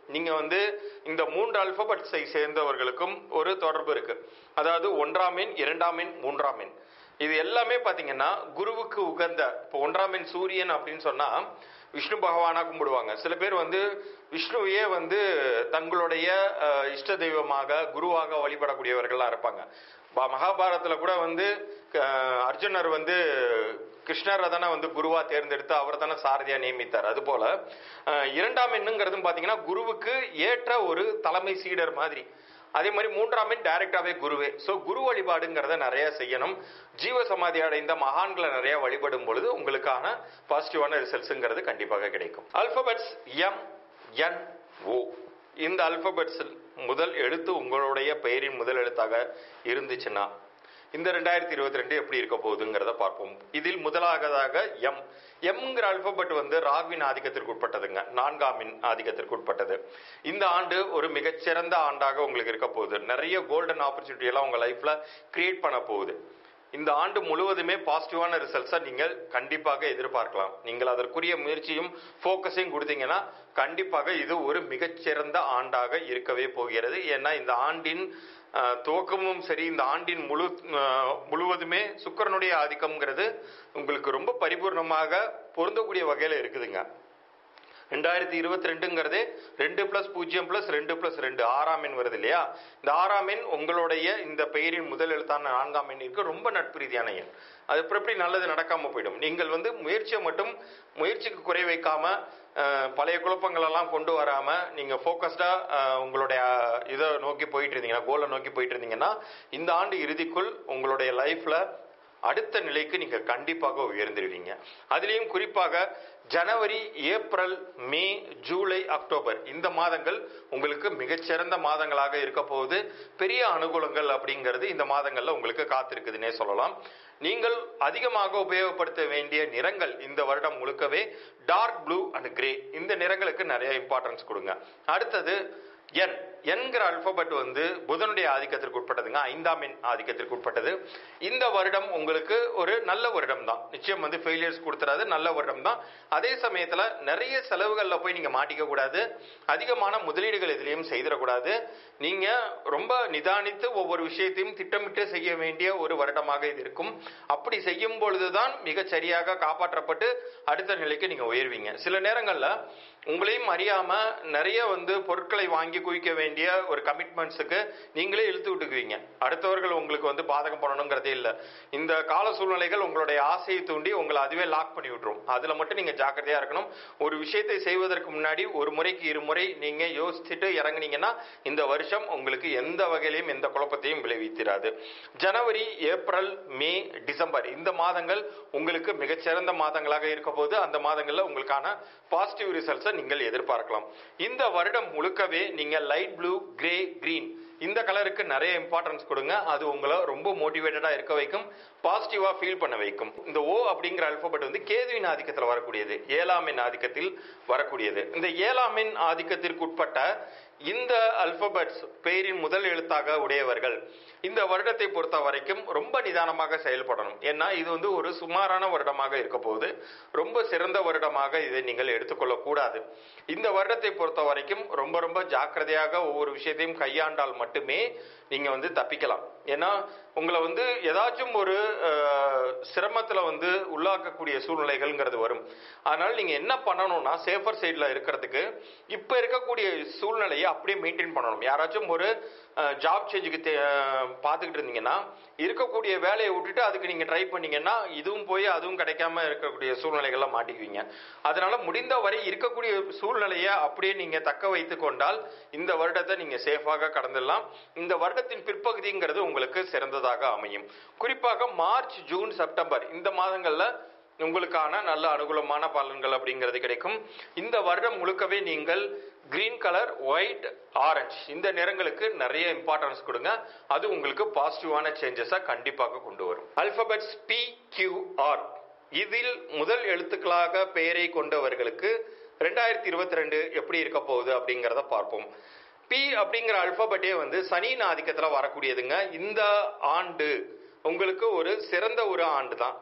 நீங்க வந்து இந்த மூன்று அல்பபெட்ஸை சேர்ந்தவர்களுக்கும் ஒரு தொடர்பு இருக்கு அதாவது ஒன்றாம் எண் இரண்டாம் எண் மூன்றாம் எண் இது எல்லாமே பாத்தீங்கன்னா குருவுக்கு உகந்த இப்போ ஒன்றாம் எண் சூரியன் அப்படின்னு சொன்னா விஷ்ணு பகவானா கும்பிடுவாங்க சில பேர் வந்து விஷ்ணுவையே வந்து தங்களுடைய அஹ், இஷ்ட தெய்வமாக குருவாக வழிபடக்கூடியவர்களா இருப்பாங்க ப- மகாபாரதத்துல கூட வந்து அஹ், அர்ஜுனர் வந்து கிருஷ்ணரை தானே வந்து குருவா தேர்ந்தெடுத்து அவர் தானே சாரதியா நியமித்தார் அது போல அஹ், இரண்டாம் எண்ணுங்கிறதும் பாத்தீங்கன்னா குருவுக்கு ஏற்ற ஒரு தலைமை சீடர் மாதிரி அதே மாதிரி மூன்றாம் எண் டைரக்டாவே குருவே ஸோ குரு வழிபாடுங்கிறத நிறைய செய்யணும் ஜீவ சமாதி அடைந்த மகான்களை நிறைய வழிபடும் பொழுது உங்களுக்கான பாசிட்டிவான ரிசல்ட்ஸுங்கிறது கண்டிப்பாக கிடைக்கும் அல்பபெட்ஸ் எம் என் ஓ இந்த அல்பபெட்ஸ் முதல் எழுத்து உங்களுடைய பெயரின் முதல் எழுத்தாக இருந்துச்சுன்னா இந்த ரெண்டாயிரத்தி இருபத்தி ரெண்டு எப்படி இருக்க போகுதுங்கிறத பார்ப்போம் இதில் முதலாவதாக எம் எம்ங்கிற அல்பபெட் வந்து ராகுவின் ஆதிக்கத்திற்கு உட்பட்டதுங்க நான்காமின் ஆதிக்கத்திற்கு உட்பட்டது இந்த ஆண்டு ஒரு மிகச்சிறந்த ஆண்டாக உங்களுக்கு இருக்க போகுது நிறைய கோல்டன் ஆப்பர்ச்சுனிட்டி எல்லாம் உங்க லைஃப்ல கிரியேட் பண்ண போகுது இந்த ஆண்டு முழுவதுமே பாசிட்டிவான ரிசல்ட்ஸை நீங்கள் கண்டிப்பாக எதிர்பார்க்கலாம் நீங்கள் அதற்குரிய முயற்சியும் ஃபோக்கஸையும் கொடுத்தீங்கன்னா கண்டிப்பாக இது ஒரு மிகச்சிறந்த ஆண்டாக இருக்கவே போகிறது ஏன்னா இந்த ஆண்டின் அஹ், துவக்கமும் சரி இந்த ஆண்டின் முழு அஹ், முழுவதுமே சுக்கிரனுடைய ஆதிக்கம்ங்கிறது உங்களுக்கு ரொம்ப பரிபூர்ணமாக பொருந்தக்கூடிய வகையில் இருக்குதுங்க ரெண்டாயிரத்தி இருபத்தி ரெண்டுங்கிறதே ரெண்டு பிளஸ் பூஜ்ஜியம் பிளஸ் ரெண்டு பிளஸ் ரெண்டு ஆறாம் எண் வருது இல்லையா இந்த ஆறாம் எண் உங்களுடைய இந்த பெயரின் முதல் எழுத்தான நான்காம் எண்ணிற்கு ரொம்ப நட்பு ரீதியான எண் அது அப்புறம் எப்படி நல்லது நடக்காம போயிடும் நீங்கள் வந்து முயற்சியை மட்டும் முயற்சிக்கு குறை வைக்காம அஹ், பழைய குழப்பங்கள் எல்லாம் கொண்டு வராம நீங்க ஃபோக்கஸ்டா உங்களுடைய அஹ், இதை நோக்கி போயிட்டு இருந்தீங்கன்னா கோலை நோக்கி போயிட்டு இருந்தீங்கன்னா இந்த ஆண்டு இறுதிக்குள் உங்களுடைய லைஃப்ல அடுத்த நிலைக்கு நீங்க கண்டிப்பாக உயர்ந்துருவீங்க அதுலேயும் குறிப்பாக ஜனவரி ஏப்ரல் மே ஜூலை அக்டோபர் இந்த மாதங்கள் உங்களுக்கு மிகச்சிறந்த மாதங்களாக இருக்க போகுது பெரிய அனுகூலங்கள் அப்படிங்கிறது இந்த மாதங்கள்ல உங்களுக்கு காத்திருக்குதுன்னே சொல்லலாம் நீங்கள் அதிகமாக உபயோகப்படுத்த வேண்டிய நிறங்கள் இந்த வருடம் முழுக்கவே டார்க் ப்ளூ அண்ட் கிரே இந்த நிறங்களுக்கு நிறைய இம்பார்ட்டன்ஸ் கொடுங்க அடுத்தது என் என்கிற அல்பபெட் வந்து புதனுடைய ஆதிக்கத்திற்கு உட்பட்டதுங்க ஐந்தாம் எண் ஆதிக்கத்திற்கு உட்பட்டது இந்த வருடம் உங்களுக்கு ஒரு நல்ல வருடம் தான் நிச்சயம் வந்து ஃபெயிலியர்ஸ் கொடுத்துறாது நல்ல வருடம் தான் அதே சமயத்துல நிறைய செலவுகள்ல போய் நீங்க மாட்டிக்க கூடாது அதிகமான முதலீடுகள் எதுலையும் செய்திடக்கூடாது நீங்க ரொம்ப நிதானித்து ஒவ்வொரு விஷயத்தையும் திட்டமிட்டு செய்ய வேண்டிய ஒரு வருடமாக இது இருக்கும் அப்படி செய்யும் பொழுதுதான் மிக சரியாக காப்பாற்றப்பட்டு அடுத்த நிலைக்கு நீங்க உயர்வீங்க சில நேரங்கள்ல உங்களையும் அறியாம நிறைய வந்து பொருட்களை வாங்கி குவிக்க வேண்டிய ஒரு கமிட்மெண்ட்ஸுக்கு நீங்களே இழுத்து விட்டுக்குவீங்க அடுத்தவர்கள் உங்களுக்கு வந்து பாதகம் பண்ணணுங்கிறதே இல்லை இந்த கால சூழ்நிலைகள் உங்களுடைய ஆசையை தூண்டி உங்களை அதுவே லாக் பண்ணி விட்டுரும் அதுல மட்டும் நீங்க ஜாக்கிரதையா இருக்கணும் ஒரு விஷயத்தை செய்வதற்கு முன்னாடி ஒரு முறைக்கு இருமுறை நீங்க யோசிச்சுட்டு இறங்குனீங்கன்னா இந்த வருஷம் உங்களுக்கு எந்த வகையிலையும் எந்த குழப்பத்தையும் விளைவித்திராது ஜனவரி ஏப்ரல் மே டிசம்பர் இந்த மாதங்கள் உங்களுக்கு மிகச்சிறந்த மாதங்களாக இருக்க போது அந்த மாதங்கள்ல உங்களுக்கான பாசிட்டிவ் ரிசல்ட்ஸை நீங்கள் எதிர்பார்க்கலாம் இந்த வருடம் முழுக்கவே நீங்க லைட் ப்ளூ கிரே கிரீன் இந்த கலருக்கு நிறைய இம்பார்ட்டன்ஸ் கொடுங்க அது உங்களை ரொம்ப மோட்டிவேட்டடா இருக்க வைக்கும் பாசிட்டிவா ஃபீல் பண்ண வைக்கும் இந்த ஓ அப்படிங்கிற அல்பபெட் வந்து கேதுவின் ஆதிக்கத்தில் வரக்கூடியது ஏழாம் எண் ஆதிக்கத்தில் வரக்கூடியது இந்த ஏழாம் எண் ஆதிக்கத்திற்கு உட்பட்ட இந்த அல்பபெட்ஸ் பெயரின் முதல் எழுத்தாக உடையவர்கள் இந்த வருடத்தை பொறுத்த வரைக்கும் ரொம்ப நிதானமாக செயல்படணும் ஏன்னா இது வந்து ஒரு சுமாரான வருடமாக இருக்க போகுது ரொம்ப சிறந்த வருடமாக இதை நீங்கள் எடுத்துக்கொள்ள கூடாது இந்த வருடத்தை பொறுத்த வரைக்கும் ரொம்ப ரொம்ப ஜாக்கிரதையாக ஒவ்வொரு விஷயத்தையும் கையாண்டால் மட்டுமே நீங்க வந்து தப்பிக்கலாம் ஏன்னா உங்களை வந்து ஏதாச்சும் ஒரு அஹ், சிரமத்துல வந்து உள்ளாக்கக்கூடிய சூழ்நிலைகள்ங்கிறது வரும் அதனால நீங்க என்ன பண்ணணும்னா சேஃபர் சைட்ல இருக்கிறதுக்கு இப்ப இருக்கக்கூடிய சூழ்நிலையை அப்படியே மெயின்டைன் பண்ணணும் யாராச்சும் ஒரு ஜாப் சேஞ்சுக்கு பார்த்துக்கிட்டு இருந்தீங்கன்னா இருக்கக்கூடிய வேலையை விட்டுட்டு அதுக்கு நீங்க ட்ரை பண்ணீங்கன்னா இதுவும் போய் அதுவும் கிடைக்காம இருக்கக்கூடிய சூழ்நிலைகள்ல மாட்டிக்குவீங்க அதனால முடிந்த வரை இருக்கக்கூடிய சூழ்நிலையை அப்படியே நீங்க தக்க வைத்து கொண்டால் இந்த வருடத்தை நீங்க சேஃபாக கடந்துடலாம் இந்த வருடத்தின் பிற்பகுதிங்கிறது உங்களுக்கு சிறந்ததாக அமையும் குறிப்பாக மார்ச் ஜூன் செப்டம்பர் இந்த மாதங்கள்ல உங்களுக்கான நல்ல அனுகூலமான பலன்கள் அப்படிங்கிறது கிடைக்கும் இந்த வருடம் முழுக்கவே நீங்கள் கிரீன் கலர் ஒயிட் ஆரஞ்சு இந்த நிறங்களுக்கு நிறைய இம்பார்ட்டன்ஸ் கொடுங்க அது உங்களுக்கு பாசிட்டிவான சேஞ்சஸை கண்டிப்பாக கொண்டு வரும் அல்பபெட்ஸ் பி கியூ ஆர் இதில் முதல் எழுத்துக்களாக பெயரை கொண்டவர்களுக்கு ரெண்டாயிரத்தி இருபத்தி ரெண்டு எப்படி இருக்க போகுது அப்படிங்கிறத பார்ப்போம் பி அப்படிங்கிற அல்பபெட்டே வந்து சனியின் ஆதிக்கத்துல வரக்கூடியதுங்க இந்த ஆண்டு உங்களுக்கு ஒரு சிறந்த ஒரு ஆண்டு தான்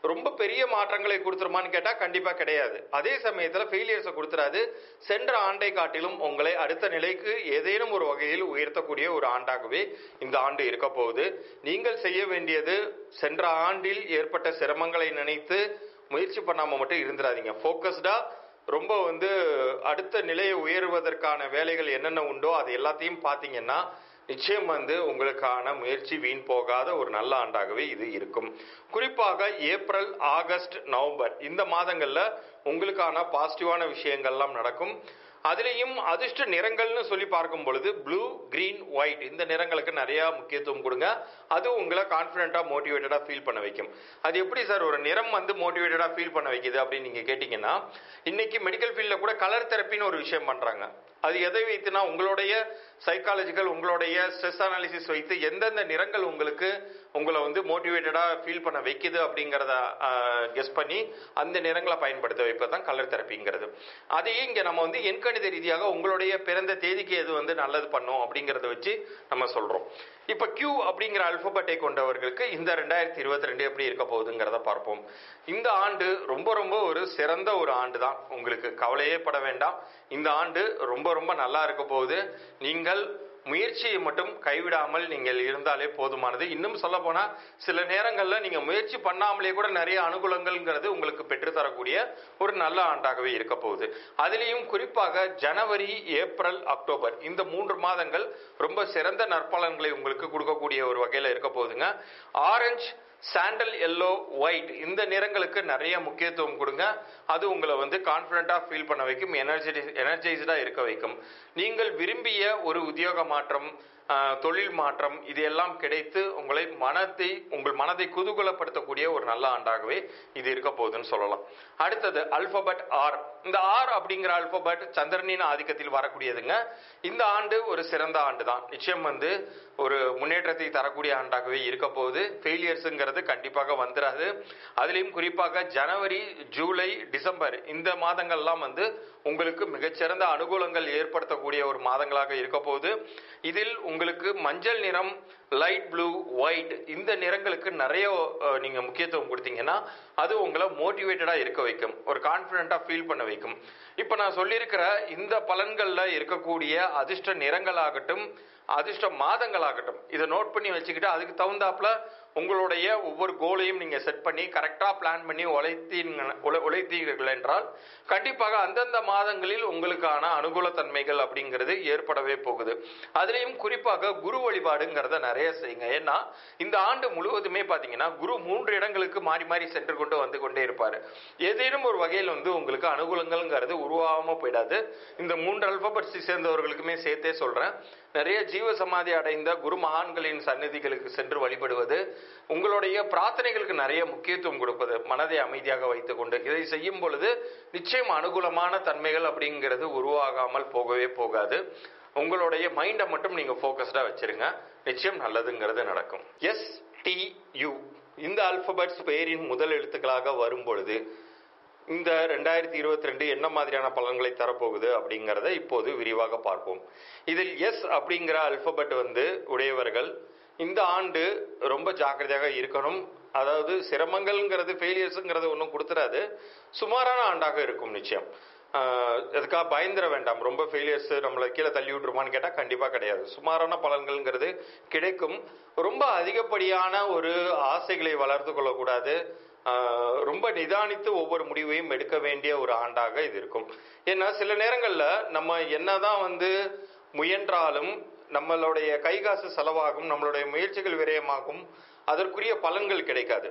ரொம்ப பெரிய மாற்றங்களை கொடுத்துருமான்னு கேட்டா கண்டிப்பா கிடையாது அதே சமயத்துல ஃபெயிலியர்ஸை கொடுத்துறாது சென்ற ஆண்டை காட்டிலும் உங்களை அடுத்த நிலைக்கு ஏதேனும் ஒரு வகையில் உயர்த்தக்கூடிய ஒரு ஆண்டாகவே இந்த ஆண்டு இருக்க போகுது நீங்கள் செய்ய வேண்டியது சென்ற ஆண்டில் ஏற்பட்ட சிரமங்களை நினைத்து முயற்சி பண்ணாம மட்டும் இருந்துடாதீங்க ஃபோக்கஸ்டா ரொம்ப வந்து அடுத்த நிலையை உயர்வதற்கான வேலைகள் என்னென்ன உண்டோ அது எல்லாத்தையும் பார்த்தீங்கன்னா நிச்சயம் வந்து உங்களுக்கான முயற்சி வீண் போகாத ஒரு நல்ல ஆண்டாகவே இது இருக்கும் குறிப்பாக ஏப்ரல் ஆகஸ்ட் நவம்பர் இந்த மாதங்கள்ல உங்களுக்கான பாசிட்டிவான விஷயங்கள்லாம் நடக்கும் அதுலேயும் அதிர்ஷ்ட நிறங்கள்னு சொல்லி பார்க்கும் பொழுது ப்ளூ கிரீன் ஒயிட் இந்த நிறங்களுக்கு நிறைய முக்கியத்துவம் கொடுங்க அது உங்களை கான்ஃபிடென்ட்டாக மோட்டிவேட்டடாக ஃபீல் பண்ண வைக்கும் அது எப்படி சார் ஒரு நிறம் வந்து மோட்டிவேட்டடாக ஃபீல் பண்ண வைக்குது அப்படின்னு நீங்கள் கேட்டிங்கன்னா இன்னைக்கு மெடிக்கல் ஃபீல்டில் கூட கலர் தெரப்பின்னு ஒரு விஷயம் பண்ணுறாங்க அது எதை வைத்துனா உங்களுடைய சைக்காலஜிக்கல் உங்களுடைய ஸ்ட்ரெஸ் அனாலிசிஸ் வைத்து எந்தெந்த நிறங்கள் உங்களுக்கு உங்களை வந்து மோட்டிவேட்டடாக ஃபீல் பண்ண வைக்குது அப்படிங்கிறத கெஸ் பண்ணி அந்த நிறங்களை பயன்படுத்த வைப்பது தான் கலர் தெரப்பிங்கிறது அதையே இங்கே நம்ம வந்து எண்கணித ரீதியாக உங்களுடைய பிறந்த தேதிக்கு எது வந்து நல்லது பண்ணும் அப்படிங்கிறத வச்சு நம்ம சொல்கிறோம் இப்போ கியூ அப்படிங்கிற அல்பபெட்டை கொண்டவர்களுக்கு இந்த ரெண்டாயிரத்தி இருபத்தி ரெண்டு எப்படி இருக்க போகுதுங்கிறத பார்ப்போம் இந்த ஆண்டு ரொம்ப ரொம்ப ஒரு சிறந்த ஒரு ஆண்டு தான் உங்களுக்கு கவலையே பட வேண்டாம் இந்த ஆண்டு ரொம்ப ரொம்ப நல்லா இருக்க போகுது நீங்கள் முயற்சியை மட்டும் கைவிடாமல் நீங்கள் இருந்தாலே போதுமானது இன்னும் சொல்ல போனா சில நேரங்களில் நீங்க முயற்சி பண்ணாமலே கூட நிறைய அனுகூலங்கள்ங்கிறது உங்களுக்கு பெற்றுத்தரக்கூடிய ஒரு நல்ல ஆண்டாகவே இருக்க போகுது அதுலேயும் குறிப்பாக ஜனவரி ஏப்ரல் அக்டோபர் இந்த மூன்று மாதங்கள் ரொம்ப சிறந்த நற்பலன்களை உங்களுக்கு கொடுக்கக்கூடிய ஒரு வகையில் இருக்க போகுதுங்க ஆரஞ்சு சாண்டல் எல்லோ ஒயிட் இந்த நிறங்களுக்கு நிறைய முக்கியத்துவம் கொடுங்க அது உங்களை வந்து கான்ஃபிடென்ட்டாக ஃபீல் பண்ண வைக்கும் எனர்ஜெடி எனர்ஜைஸ்டாக இருக்க வைக்கும் நீங்கள் விரும்பிய ஒரு உத்தியோக மாற்றம் ஆஹ், தொழில் மாற்றம் இது எல்லாம் கிடைத்து உங்களை மனத்தை உங்கள் மனதை குதூகலப்படுத்தக்கூடிய ஒரு நல்ல ஆண்டாகவே இது இருக்க போகுதுன்னு சொல்லலாம் அடுத்தது அல்பபெட் ஆர் இந்த ஆர் அப்படிங்கிற அல்பபெட் சந்திரனின் ஆதிக்கத்தில் வரக்கூடியதுங்க இந்த ஆண்டு ஒரு சிறந்த ஆண்டு தான் நிச்சயம் வந்து ஒரு முன்னேற்றத்தை தரக்கூடிய ஆண்டாகவே இருக்க போகுது ஃபெயிலியர்ஸுங்கிறது கண்டிப்பாக வந்துடாது அதுலேயும் குறிப்பாக ஜனவரி ஜூலை டிசம்பர் இந்த மாதங்கள்லாம் வந்து உங்களுக்கு மிகச்சிறந்த அனுகூலங்கள் ஏற்படுத்தக்கூடிய ஒரு மாதங்களாக இருக்க போகுது இதில் உங்களுக்கு மஞ்சள் நிறம் லைட் ப்ளூ ஒயிட் இந்த நிறங்களுக்கு நிறைய அஹ், நீங்க முக்கியத்துவம் கொடுத்தீங்கன்னா அது உங்களை மோட்டிவேட்டடா இருக்க வைக்கும் ஒரு கான்ஃபிடென்ட்டா ஃபீல் பண்ண வைக்கும் இப்போ நான் சொல்லியிருக்கிற இந்த பலன்கள்ல இருக்கக்கூடிய அதிர்ஷ்ட நிறங்களாகட்டும் அதிர்ஷ்ட மாதங்களாகட்டும் இதை நோட் பண்ணி வச்சுக்கிட்டு அதுக்கு தகுந்தாப்புல உங்களுடைய ஒவ்வொரு கோலையும் நீங்க செட் பண்ணி கரெக்டா பிளான் பண்ணி உழைத்தீங்க உழை- உழைத்தீர்கள் என்றால் கண்டிப்பாக அந்தந்த மாதங்களில் உங்களுக்கான அனுகூல தன்மைகள் அப்படிங்கிறது ஏற்படவே போகுது அதுலேயும் குறிப்பாக குரு வழிபாடுங்கிறத நிறைய செய்யுங்க ஏன்னா இந்த ஆண்டு முழுவதுமே பார்த்தீங்கன்னா குரு மூன்று இடங்களுக்கு மாறி மாறி சென்று கொண்டு வந்து கொண்டே இருப்பார் ஏதேனும் ஒரு வகையில் வந்து உங்களுக்கு அனுகூலங்கள்ங்கிறது உருவாகாம போயிடாது இந்த மூன்று அல்பபட்ஸை சேர்ந்தவர்களுக்குமே சேர்த்தே சொல்றேன் நிறைய ஜீவ சமாதி அடைந்த குரு மகான்களின் சந்நிதிகளுக்கு சென்று வழிபடுவது உங்களுடைய பிரார்த்தனைகளுக்கு நிறைய முக்கியத்துவம் கொடுப்பது மனதை அமைதியாக வைத்துக்கொண்டு இதை செய்யும் பொழுது நிச்சயம் அனுகூலமான தன்மைகள் அப்படிங்கிறது உருவாகாமல் போகவே போகாது உங்களுடைய மைண்டை மட்டும் நீங்க ஃபோக்கஸ்டா வச்சிருங்க நிச்சயம் நல்லதுங்கிறது நடக்கும் எஸ் டி யூ இந்த அல்பபெட்ஸ் பெயரின் முதல் எழுத்துக்களாக வரும் பொழுது இந்த ரெண்டாயிரத்தி இருபத்தி ரெண்டு என்ன மாதிரியான பலன்களை தரப்போகுது அப்படிங்கிறத இப்போது விரிவாக பார்ப்போம் இதில் எஸ் அப்படிங்கிற அல்பபெட் வந்து உடையவர்கள் இந்த ஆண்டு ரொம்ப ஜாக்கிரதையாக இருக்கணும் அதாவது சிரமங்கள்ங்கிறது ஃபெயிலியர்ஸுங்கிறது ஒன்றும் கொடுத்துறாது சுமாரான ஆண்டாக இருக்கும் நிச்சயம் ஆஹ் அதுக்காக பயந்துட வேண்டாம் ரொம்ப ஃபெயிலியர்ஸ் நம்மளை கீழே தள்ளி விட்டுருமான்னு கேட்டால் கண்டிப்பாக கிடையாது சுமாரான பலன்கள்ங்கிறது கிடைக்கும் ரொம்ப அதிகப்படியான ஒரு ஆசைகளை வளர்த்து கொள்ளக்கூடாது ஆஹ் ரொம்ப நிதானித்து ஒவ்வொரு முடிவையும் எடுக்க வேண்டிய ஒரு ஆண்டாக இது இருக்கும் ஏன்னா சில நேரங்களில் நம்ம என்னதான் வந்து முயன்றாலும் நம்மளுடைய கை காசு செலவாகும் நம்மளுடைய முயற்சிகள் விரயமாகும் அதற்குரிய பலன்கள் கிடைக்காது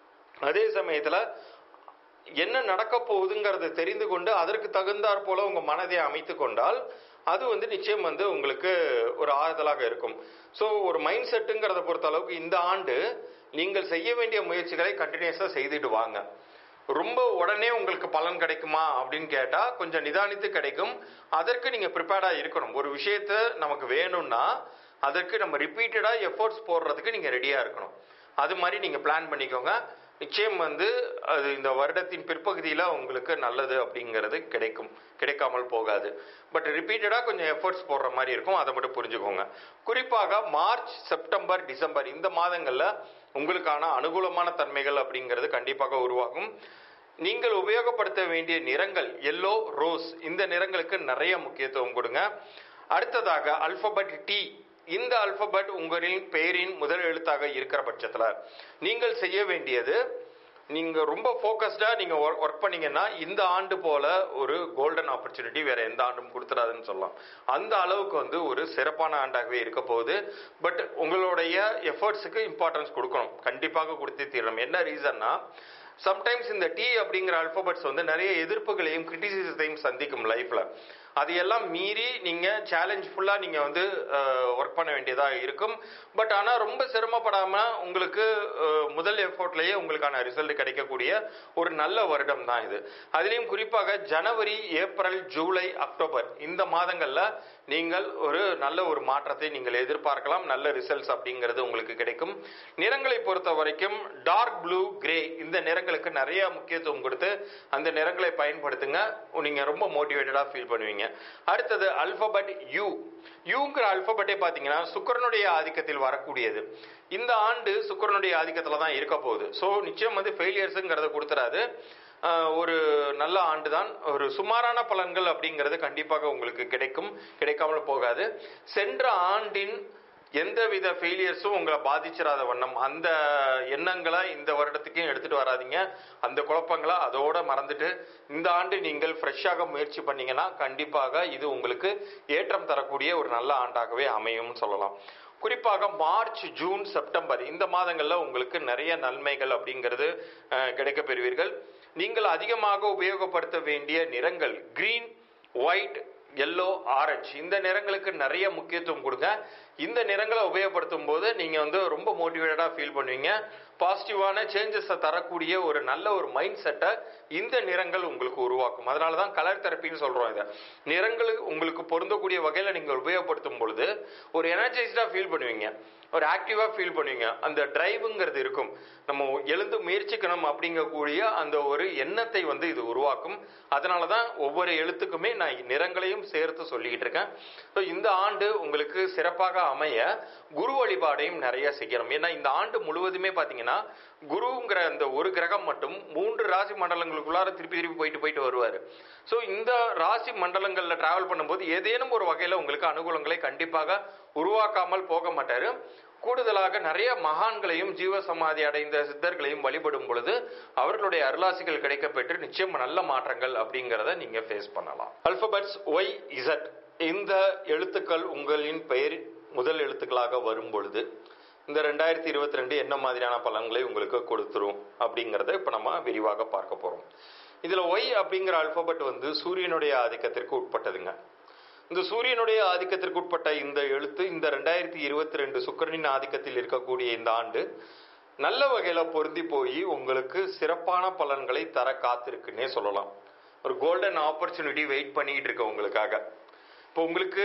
அதே சமயத்தில் என்ன நடக்க போகுதுங்கிறத தெரிந்து கொண்டு அதற்கு தகுந்தாற் போல உங்க மனதை அமைத்து கொண்டால் அது வந்து நிச்சயம் வந்து உங்களுக்கு ஒரு ஆறுதலாக இருக்கும் ஸோ ஒரு மைண்ட் செட்டுங்கிறத பொறுத்த அளவுக்கு இந்த ஆண்டு நீங்கள் செய்ய வேண்டிய முயற்சிகளை கண்டினியூஸாக செய்துட்டு வாங்க ரொம்ப உடனே உங்களுக்கு பலன் கிடைக்குமா அப்படின்னு கேட்டா கொஞ்சம் நிதானித்து கிடைக்கும் அதற்கு நீங்க ப்ரிப்பேர்டா இருக்கணும் ஒரு விஷயத்த நமக்கு வேணும்னா அதற்கு நம்ம ரிப்பீட்டடா எஃபோர்ட்ஸ் போடுறதுக்கு நீங்க ரெடியா இருக்கணும் அது மாதிரி நீங்க பிளான் பண்ணிக்கோங்க நிச்சயம் வந்து அது இந்த வருடத்தின் பிற்பகுதியில் உங்களுக்கு நல்லது அப்படிங்கிறது கிடைக்கும் கிடைக்காமல் போகாது பட் ரிப்பீட்டடாக கொஞ்சம் எஃபர்ட்ஸ் போடுற மாதிரி இருக்கும் அதை மட்டும் புரிஞ்சுக்கோங்க குறிப்பாக மார்ச் செப்டம்பர் டிசம்பர் இந்த மாதங்களில் உங்களுக்கான அனுகூலமான தன்மைகள் அப்படிங்கிறது கண்டிப்பாக உருவாகும் நீங்கள் உபயோகப்படுத்த வேண்டிய நிறங்கள் எல்லோ ரோஸ் இந்த நிறங்களுக்கு நிறைய முக்கியத்துவம் கொடுங்க அடுத்ததாக அல்பபெட் டி இந்த அல்பபெட் உங்களின் பெயரின் முதல் எழுத்தாக இருக்கிற பட்சத்தில் நீங்கள் செய்ய வேண்டியது நீங்க ரொம்ப ஃபோக்கஸ்டா நீங்க ஒர்க் பண்ணீங்கன்னா இந்த ஆண்டு போல ஒரு கோல்டன் ஆப்பர்ச்சுனிட்டி வேற எந்த ஆண்டும் கொடுத்துடாதுன்னு சொல்லலாம் அந்த அளவுக்கு வந்து ஒரு சிறப்பான ஆண்டாகவே இருக்க போகுது பட் உங்களுடைய எஃபர்ட்ஸுக்கு இம்பார்ட்டன்ஸ் கொடுக்கணும் கண்டிப்பாக கொடுத்தே தீரணும் என்ன ரீசன்னா சம்டைம்ஸ் இந்த டி அப்படிங்கிற அல்பபெட்ஸ் வந்து நிறைய எதிர்ப்புகளையும் கிரிட்டிசிசத்தையும் சந்திக்கும் லைஃப்ல அதையெல்லாம் மீறி நீங்க சேலஞ்ச் ஃபுல்லா நீங்க வந்து ஒர்க் பண்ண வேண்டியதா இருக்கும் பட் ஆனா ரொம்ப சிரமப்படாம உங்களுக்கு அஹ், முதல் எஃபோர்ட்லயே உங்களுக்கான ரிசல்ட் கிடைக்கக்கூடிய ஒரு நல்ல வருடம் தான் இது அதுலயும் குறிப்பாக ஜனவரி ஏப்ரல் ஜூலை அக்டோபர் இந்த மாதங்கள்ல நீங்கள் ஒரு நல்ல ஒரு மாற்றத்தை நீங்கள் எதிர்பார்க்கலாம் நல்ல ரிசல்ட்ஸ் அப்படிங்கிறது உங்களுக்கு கிடைக்கும் நிறங்களை பொறுத்த வரைக்கும் டார்க் ப்ளூ கிரே இந்த நிறங்களுக்கு நிறைய முக்கியத்துவம் கொடுத்து அந்த நிறங்களை பயன்படுத்துங்க நீங்க ரொம்ப மோட்டிவேட்டடா ஃபீல் பண்ணுவீங்க அடுத்தது அல்பபெட் யூ யூங்கிற அல்பபெட்டே பார்த்தீங்கன்னா சுக்கிரனுடைய ஆதிக்கத்தில் வரக்கூடியது இந்த ஆண்டு சுக்கிரனுடைய ஆதிக்கத்தில் தான் இருக்க போகுது ஸோ நிச்சயம் வந்து ஃபெயிலியர்ஸுங்கிறத கொடுத்துறாது ஆஹ் ஒரு நல்ல ஆண்டு தான் ஒரு சுமாரான பலன்கள் அப்படிங்கிறது கண்டிப்பாக உங்களுக்கு கிடைக்கும் கிடைக்காமல் போகாது சென்ற ஆண்டின் எந்தவித ஃபெயிலியர்ஸும் உங்களை பாதிச்சிடாத வண்ணம் அந்த எண்ணங்களை இந்த வருடத்துக்கும் எடுத்துட்டு வராதீங்க அந்த குழப்பங்களை அதோட மறந்துட்டு இந்த ஆண்டு நீங்கள் ஃப்ரெஷ்ஷாக முயற்சி பண்ணீங்கன்னா கண்டிப்பாக இது உங்களுக்கு ஏற்றம் தரக்கூடிய ஒரு நல்ல ஆண்டாகவே அமையும்னு சொல்லலாம் குறிப்பாக மார்ச் ஜூன் செப்டம்பர் இந்த மாதங்கள்ல உங்களுக்கு நிறைய நன்மைகள் அப்படிங்கிறது அஹ், கிடைக்கப் பெறுவீர்கள் நீங்கள் அதிகமாக உபயோகப்படுத்த வேண்டிய நிறங்கள் கிரீன் ஒயிட் எல்லோ ஆரஞ்சு இந்த நிறங்களுக்கு நிறைய முக்கியத்துவம் கொடுங்க இந்த நிறங்களை உபயோகப்படுத்தும் போது நீங்க வந்து ரொம்ப மோட்டிவேட்டடா ஃபீல் பண்ணுவீங்க பாசிட்டிவான சேஞ்சஸை தரக்கூடிய ஒரு நல்ல ஒரு மைண்ட் செட்டை இந்த நிறங்கள் உங்களுக்கு உருவாக்கும் அதனால தான் கலர் தெரப்பின்னு சொல்றோம் இதை நிறங்கள் உங்களுக்கு பொருந்தக்கூடிய வகையில் நீங்கள் உபயோகப்படுத்தும் பொழுது ஒரு எனர்ஜைஸ்டா ஃபீல் பண்ணுவீங்க ஒரு ஆக்டிவா ஃபீல் பண்ணுவீங்க அந்த டிரைவுங்கிறது இருக்கும் நம்ம எழுந்து முயற்சிக்கணும் அப்படிங்கக்கூடிய அந்த ஒரு எண்ணத்தை வந்து இது உருவாக்கும் அதனால தான் ஒவ்வொரு எழுத்துக்குமே நான் நிறங்களையும் சேர்த்து சொல்லிக்கிட்டு இருக்கேன் ஸோ இந்த ஆண்டு உங்களுக்கு சிறப்பாக அமைய குரு வழிபாடையும் நிறைய செய்யணும் ஏன்னா இந்த ஆண்டு முழுவதுமே பார்த்தீங்கன்னா குருங்கிற அந்த ஒரு கிரகம் மட்டும் மூன்று ராசி மண்டலங்களுக்குள்ளார திருப்பி திருப்பி போயிட்டு போயிட்டு வருவார் ஸோ இந்த ராசி மண்டலங்களில் டிராவல் பண்ணும்போது ஏதேனும் ஒரு வகையில் உங்களுக்கு அனுகூலங்களை கண்டிப்பாக உருவாக்காமல் போக மாட்டார் கூடுதலாக நிறைய மகான்களையும் ஜீவ சமாதி அடைந்த சித்தர்களையும் வழிபடும் பொழுது அவர்களுடைய அருளாசிகள் கிடைக்கப்பெற்று நிச்சயம் நல்ல மாற்றங்கள் அப்படிங்கிறத நீங்க ஃபேஸ் பண்ணலாம் அல்பபெட்ஸ் ஒய் இசட் இந்த எழுத்துக்கள் உங்களின் பெயர் முதல் எழுத்துக்களாக வரும் பொழுது இந்த ரெண்டாயிரத்தி இருபத்தி ரெண்டு என்ன மாதிரியான பலன்களை உங்களுக்கு கொடுத்துரும் அப்படிங்கிறத இப்போ நம்ம விரிவாக பார்க்க போறோம் இதுல ஒய் அப்படிங்கிற அல்பபெட் வந்து சூரியனுடைய ஆதிக்கத்திற்கு உட்பட்டதுங்க இந்த சூரியனுடைய ஆதிக்கத்திற்கு உட்பட்ட இந்த எழுத்து இந்த ரெண்டாயிரத்தி இருபத்தி ரெண்டு சுக்கிரனின் ஆதிக்கத்தில் இருக்கக்கூடிய இந்த ஆண்டு நல்ல வகையில பொருந்தி போய் உங்களுக்கு சிறப்பான பலன்களை தர காத்திருக்குன்னே சொல்லலாம் ஒரு கோல்டன் ஆப்பர்ச்சுனிட்டி வெயிட் பண்ணிட்டு இருக்கு உங்களுக்காக இப்போ உங்களுக்கு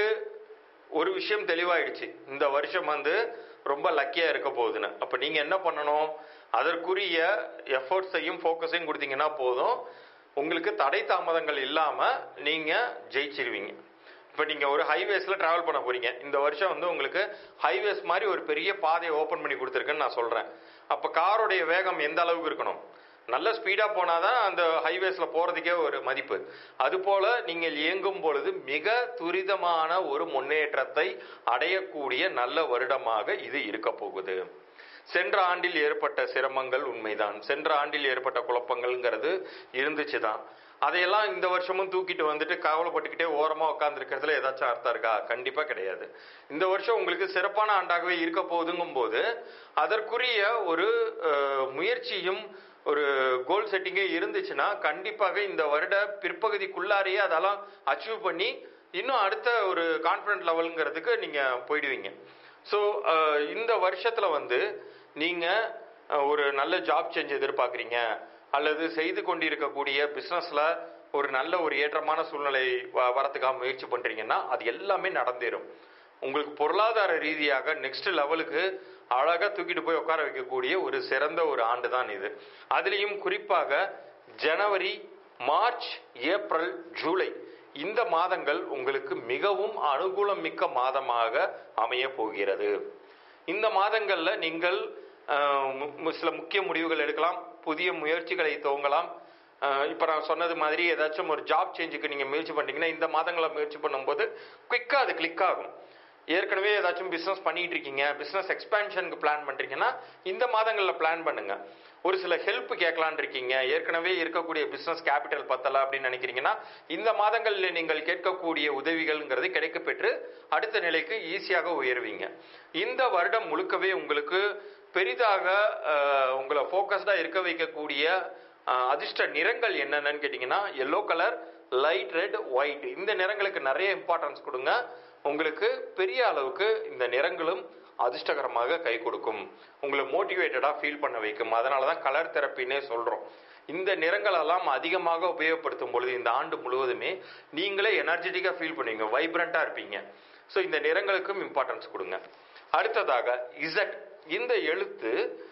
ஒரு விஷயம் தெளிவாயிடுச்சு இந்த வருஷம் வந்து ரொம்ப லக்கியா இருக்க போகுதுன்னு அப்ப நீங்க என்ன பண்ணணும் அதற்குரிய எஃபர்ட்ஸையும் ஃபோக்கஸையும் கொடுத்தீங்கன்னா போதும் உங்களுக்கு தடை தாமதங்கள் இல்லாம நீங்க ஜெயிச்சிருவீங்க இப்போ நீங்கள் ஒரு ஹைவேஸில் ட்ராவல் பண்ண போறீங்க இந்த வருஷம் வந்து உங்களுக்கு ஹைவேஸ் மாதிரி ஒரு பெரிய பாதையை ஓப்பன் பண்ணி கொடுத்துருக்குன்னு நான் சொல்கிறேன் அப்போ காரோடைய வேகம் எந்த அளவுக்கு இருக்கணும் நல்ல ஸ்பீடாக போனால் தான் அந்த ஹைவேஸில் போகிறதுக்கே ஒரு மதிப்பு அதுபோல் நீங்கள் இயங்கும் பொழுது மிக துரிதமான ஒரு முன்னேற்றத்தை அடையக்கூடிய நல்ல வருடமாக இது இருக்க போகுது சென்ற ஆண்டில் ஏற்பட்ட சிரமங்கள் உண்மைதான் சென்ற ஆண்டில் ஏற்பட்ட குழப்பங்கள்ங்கிறது இருந்துச்சு தான் அதையெல்லாம் இந்த வருஷமும் தூக்கிட்டு வந்துட்டு கவலைப்பட்டுக்கிட்டே ஓரமா உட்காந்துருக்கிறதுல ஏதாச்சும் அர்த்தம் இருக்கா கண்டிப்பா கிடையாது இந்த வருஷம் உங்களுக்கு சிறப்பான ஆண்டாகவே இருக்க போகுதுங்கும் போது அதற்குரிய ஒரு அஹ், முயற்சியும் ஒரு கோல் செட்டிங்கே இருந்துச்சுன்னா கண்டிப்பாக இந்த வருட பிற்பகுதிக்குள்ளாரையே அதெல்லாம் அச்சீவ் பண்ணி இன்னும் அடுத்த ஒரு கான்ஃபிடன்ட் லெவலுங்கிறதுக்கு நீங்க போயிடுவீங்க ஸோ இந்த வருஷத்துல வந்து நீங்க அஹ், ஒரு நல்ல ஜாப் சேஞ்ச் எதிர்பார்க்குறீங்க அல்லது செய்து கொண்டிருக்கக்கூடிய பிஸ்னஸ்ல ஒரு நல்ல ஒரு ஏற்றமான சூழ்நிலை வ- வரத்துக்காக முயற்சி பண்றீங்கன்னா அது எல்லாமே நடந்தேறும் உங்களுக்கு பொருளாதார ரீதியாக நெக்ஸ்ட் லெவலுக்கு அழகா தூக்கிட்டு போய் உட்கார வைக்கக்கூடிய ஒரு சிறந்த ஒரு ஆண்டு தான் இது அதுலேயும் குறிப்பாக ஜனவரி மார்ச் ஏப்ரல் ஜூலை இந்த மாதங்கள் உங்களுக்கு மிகவும் அனுகூலம் மிக்க மாதமாக அமைய போகிறது இந்த மாதங்கள்ல நீங்கள் அஹ், மு- மு- சில முக்கிய முடிவுகள் எடுக்கலாம் புதிய முயற்சிகளை துவங்கலாம் அஹ், இப்ப நான் சொன்னது மாதிரி ஏதாச்சும் ஒரு ஜாப் சேஞ்சுக்கு நீங்க முயற்சி பண்ணீங்கன்னா இந்த மாதங்களை முயற்சி பண்ணும்போது குயிக்கா அது கிளிக் ஆகும் ஏற்கனவே ஏதாச்சும் பிசினஸ் பண்ணிட்டு இருக்கீங்க பிசினஸ் எக்ஸ்பேன்ஷனுக்கு பிளான் பண்றீங்கன்னா இந்த மாதங்கள்ல பிளான் பண்ணுங்க ஒரு சில ஹெல்ப் கேட்கலான் இருக்கீங்க ஏற்கனவே இருக்கக்கூடிய பிசினஸ் கேபிட்டல் பத்தல அப்படின்னு நினைக்கிறீங்கன்னா இந்த மாதங்களில் நீங்கள் கேட்கக்கூடிய உதவிகள்ங்கிறது கிடைக்கப்பெற்று அடுத்த நிலைக்கு ஈஸியாக உயர்வீங்க இந்த வருடம் முழுக்கவே உங்களுக்கு பெரிதாக அஹ், உங்களை ஃபோக்கஸ்டா இருக்க வைக்கக்கூடிய அஹ், அதிர்ஷ்ட நிறங்கள் என்னென்னு கேட்டிங்கன்னா yellow colour light red white இந்த நிறங்களுக்கு நிறைய இம்பார்ட்டன்ஸ் கொடுங்க உங்களுக்கு பெரிய அளவுக்கு இந்த நிறங்களும் அதிர்ஷ்டகரமாக கை கொடுக்கும் உங்களை மோட்டிவேட்டடாக ஃபீல் பண்ண வைக்கும் அதனால தான் கலர் தெரப்பின்னே சொல்கிறோம் இந்த நிறங்களெல்லாம் அதிகமாக உபயோகப்படுத்தும் பொழுது இந்த ஆண்டு முழுவதுமே நீங்களே எனர்ஜெட்டிக்காக ஃபீல் பண்ணுவீங்க வைப்ரண்ட்டாக இருப்பீங்க ஸோ இந்த நிறங்களுக்கும் இம்பார்ட்டன்ஸ் கொடுங்க அடுத்ததாக இசட் இந்த எழுத்து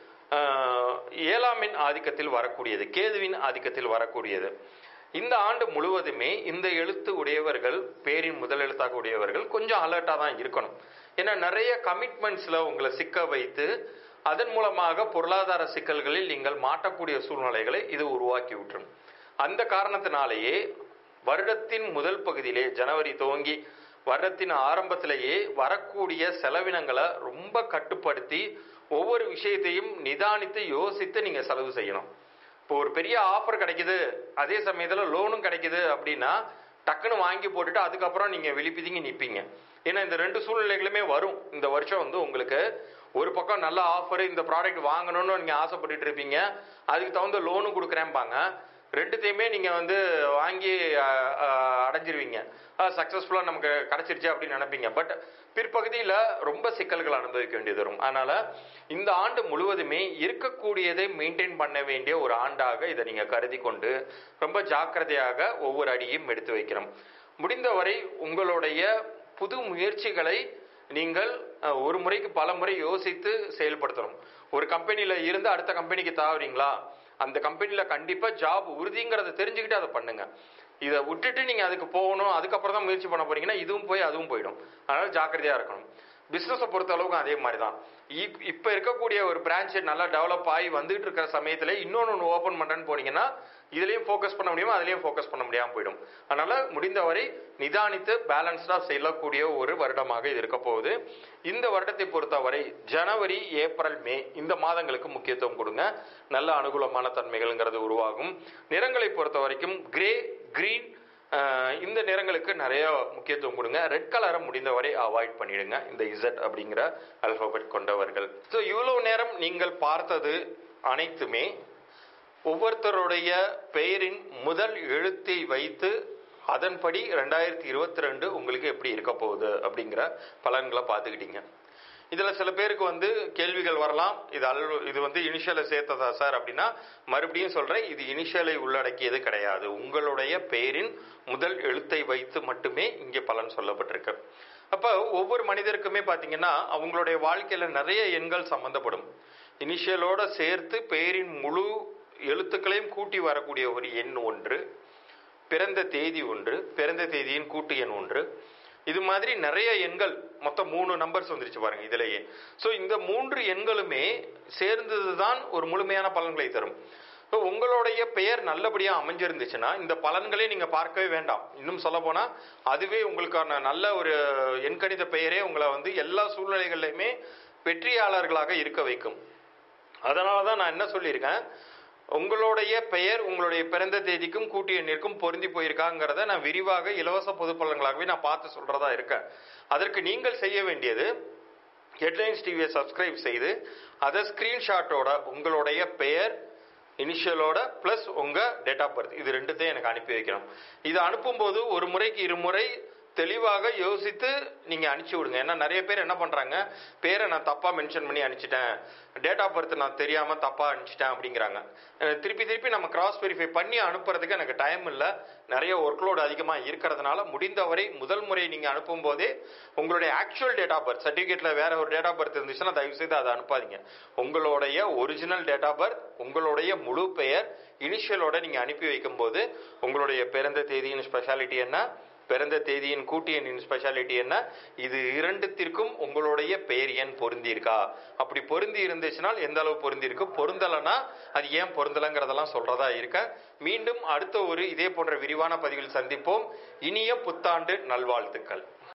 ஆஹ், ஏழாமின் ஆதிக்கத்தில் வரக்கூடியது கேதுவின் ஆதிக்கத்தில் வரக்கூடியது இந்த ஆண்டு முழுவதுமே இந்த எழுத்து உடையவர்கள் பேரின் முதல் எழுத்தாக உடையவர்கள் கொஞ்சம் அலர்ட்டாக தான் இருக்கணும் ஏன்னா நிறைய கமிட்மெண்ட்ஸில் உங்களை சிக்க வைத்து அதன் மூலமாக பொருளாதார சிக்கல்களில் நீங்கள் மாட்டக்கூடிய சூழ்நிலைகளை இது உருவாக்கி விட்டுரும் அந்த காரணத்தினாலேயே வருடத்தின் முதல் பகுதியிலே ஜனவரி துவங்கி வருடத்தின் ஆரம்பத்திலேயே வரக்கூடிய செலவினங்களை ரொம்ப கட்டுப்படுத்தி ஒவ்வொரு விஷயத்தையும் நிதானித்து யோசித்து நீங்க செலவு செய்யணும் இப்போ ஒரு பெரிய ஆஃபர் கிடைக்குது அதே சமயத்துல லோனும் கிடைக்குது அப்படின்னா டக்குன்னு வாங்கி போட்டுட்டு அதுக்கப்புறம் நீங்க விழிப்பிதிங்கி நிப்பீங்க ஏன்னா இந்த ரெண்டு சூழ்நிலைகளுமே வரும் இந்த வருஷம் வந்து உங்களுக்கு ஒரு பக்கம் நல்ல ஆஃபர் இந்த ப்ராடக்ட் வாங்கணும்னு நீங்க ஆசைப்பட்டுட்டு இருப்பீங்க அதுக்கு தகுந்த லோனும் கொடுக்குறேன்பாங்க ரெண்டுத்தையுமே நீங்க வந்து வாங்கி அஹ், அஹ், அடைஞ்சிருவீங்க சக்சஸ்ஃபுல்லா நமக்கு கிடைச்சிருச்சு அப்படின்னு நினைப்பீங்க பட் பிற்பகுதியில ரொம்ப சிக்கல்கள் அனுபவிக்க வேண்டியது வரும் அதனால இந்த ஆண்டு முழுவதுமே இருக்கக்கூடியதை மெயின்டைன் பண்ண வேண்டிய ஒரு ஆண்டாக இதை நீங்க கருதி கொண்டு ரொம்ப ஜாக்கிரதையாக ஒவ்வொரு அடியும் எடுத்து வைக்கணும் முடிந்தவரை உங்களுடைய புது முயற்சிகளை நீங்கள் அஹ், ஒரு முறைக்கு பல முறை யோசித்து செயல்படுத்தணும் ஒரு கம்பெனியில இருந்து அடுத்த கம்பெனிக்கு தாவுறீங்களா அந்த கம்பெனில கண்டிப்பா ஜாப் உறுதிங்கிறத தெரிஞ்சுக்கிட்டு அதை பண்ணுங்க இதை விட்டுட்டு நீங்க அதுக்கு போகணும் அதுக்கப்புறம் தான் முயற்சி பண்ண போறீங்கன்னா இதுவும் போய் அதுவும் போயிடும் அதனால ஜாக்கிரதையா இருக்கணும் பிசினஸை பொறுத்த அளவுக்கு அதே மாதிரி தான் இப்- இப்ப இருக்கக்கூடிய ஒரு பிரான்ச் நல்லா டெவலப் ஆகி வந்துட்டு இருக்கிற சமயத்துல இன்னொன்னு ஒன்று ஓபன் பண்றேன்னு போனீங்கன்னா இதுலயும் ஃபோக்கஸ் பண்ண முடியுமா அதுலயும் ஃபோக்கஸ் பண்ண முடியாம போயிடும் அதனால முடிந்தவரை நிதானித்து பேலன்ஸ்டா செல்லக்கூடிய ஒரு வருடமாக இது இருக்க போகுது இந்த வருடத்தை பொறுத்தவரை ஜனவரி ஏப்ரல் மே இந்த மாதங்களுக்கு முக்கியத்துவம் கொடுங்க நல்ல அனுகூலமான தன்மைகள்ங்கிறது உருவாகும் நிறங்களை பொறுத்த வரைக்கும் கிரே கிரீன் இந்த நிறங்களுக்கு நிறைய முக்கியத்துவம் கொடுங்க ரெட் கலரை முடிந்தவரை அவாய்ட் பண்ணிடுங்க இந்த இசட் அப்படிங்கிற அல்பாபெட் கொண்டவர்கள் ஸோ இவ்வளவு நேரம் நீங்கள் பார்த்தது அனைத்துமே ஒவ்வொருத்தருடைய பெயரின் முதல் எழுத்தை வைத்து அதன்படி ரெண்டாயிரத்தி இருபத்தி ரெண்டு உங்களுக்கு எப்படி இருக்க போகுது அப்படிங்கிற பலன்களை பார்த்துக்கிட்டீங்க இதில் சில பேருக்கு வந்து கேள்விகள் வரலாம் இது அல் இது வந்து இனிஷியலை சேர்த்ததா சார் அப்படின்னா மறுபடியும் சொல்கிறேன் இது இனிஷியலை உள்ளடக்கியது கிடையாது உங்களுடைய பெயரின் முதல் எழுத்தை வைத்து மட்டுமே இங்கே பலன் சொல்லப்பட்டிருக்கு அப்போ ஒவ்வொரு மனிதருக்குமே பார்த்தீங்கன்னா அவங்களுடைய வாழ்க்கையில் நிறைய எண்கள் சம்பந்தப்படும் இனிஷியலோட சேர்த்து பெயரின் முழு எழுத்துக்களையும் கூட்டி வரக்கூடிய ஒரு எண் ஒன்று பிறந்த தேதி ஒன்று பிறந்த தேதியின் கூட்டு எண் ஒன்று இது மாதிரி நிறைய எண்கள் மொத்தம் மூணு நம்பர்ஸ் வந்துருச்சு பாருங்க இதுலயே ஸோ இந்த மூன்று எண்களுமே சேர்ந்தது தான் ஒரு முழுமையான பலன்களை தரும் ஸோ உங்களுடைய பெயர் நல்லபடியா அமைஞ்சிருந்துச்சுன்னா இந்த பலன்களே நீங்க பார்க்கவே வேண்டாம் இன்னும் சொல்ல போனா அதுவே உங்களுக்கான நல்ல ஒரு எண்கணித பெயரே உங்களை வந்து எல்லா சூழ்நிலைகள்லையுமே வெற்றியாளர்களாக இருக்க வைக்கும் அதனால தான் நான் என்ன சொல்லியிருக்கேன் உங்களுடைய பெயர் உங்களுடைய பிறந்த தேதிக்கும் கூட்டு எண்ணிற்கும் பொருந்தி போயிருக்காங்கிறத நான் விரிவாக இலவச பொது பலன்களாகவே நான் பார்த்து சொல்றதா இருக்கேன் அதற்கு நீங்கள் செய்ய வேண்டியது ஹெட்லைன்ஸ் டிவியை சப்ஸ்கிரைப் செய்து அதை ஸ்கிரீன்ஷாட்டோட உங்களுடைய பெயர் இனிஷியலோட ப்ளஸ் உங்க டேட் ஆஃப் பர்த் இது ரெண்டுத்தையும் எனக்கு அனுப்பி வைக்கணும் இது அனுப்பும்போது ஒரு முறைக்கு இருமுறை தெளிவாக யோசித்து நீங்க அனுப்பிச்சு விடுங்க ஏன்னா நிறைய பேர் என்ன பண்றாங்க பேரை நான் தப்பா மென்ஷன் பண்ணி அனுப்பிச்சிட்டேன் டேட் ஆஃப் பர்த் நான் தெரியாம தப்பா அனுப்பிச்சிட்டேன் அப்படிங்கிறாங்க அஹ் திருப்பி திருப்பி நம்ம கிராஸ் வெரிஃபை பண்ணி அனுப்புறதுக்கு எனக்கு டைம் இல்லை நிறைய ஒர்க்லோடு அதிகமா இருக்கிறதுனால முடிந்தவரை முதல் முறை நீங்க அனுப்பும் போதே உங்களுடைய ஆக்சுவல் டேட் ஆஃப் பர்த் சர்டிஃபிகேட்ல வேற ஒரு டேட் ஆஃப் பர்த் இருந்துச்சுன்னா தயவு செய்து அதை அனுப்பாதீங்க உங்களுடைய ஒரிஜினல் டேட் ஆஃப் பர்த் உங்களுடைய முழு பெயர் இனிஷியலோட நீங்க அனுப்பி வைக்கும்போது உங்களுடைய பிறந்த தேதியின் ஸ்பெஷாலிட்டி என்ன பிறந்த தேதியின் கூட்டு எண்ணின் ஸ்பெஷாலிட்டி என்ன இது இரண்டுத்திற்கும் உங்களுடைய பெயர் எண் பொருந்தி இருக்கா அப்படி பொருந்தி இருந்துச்சுனால் எந்த அளவு பொருந்தி இருக்கு பொருந்தலைன்னா அது ஏன் பொருந்தலைங்கிறதெல்லாம் சொல்றதா இருக்க மீண்டும் அடுத்த ஒரு இதே போன்ற விரிவான பதிவில் சந்திப்போம் இனிய புத்தாண்டு நல்வாழ்த்துக்கள்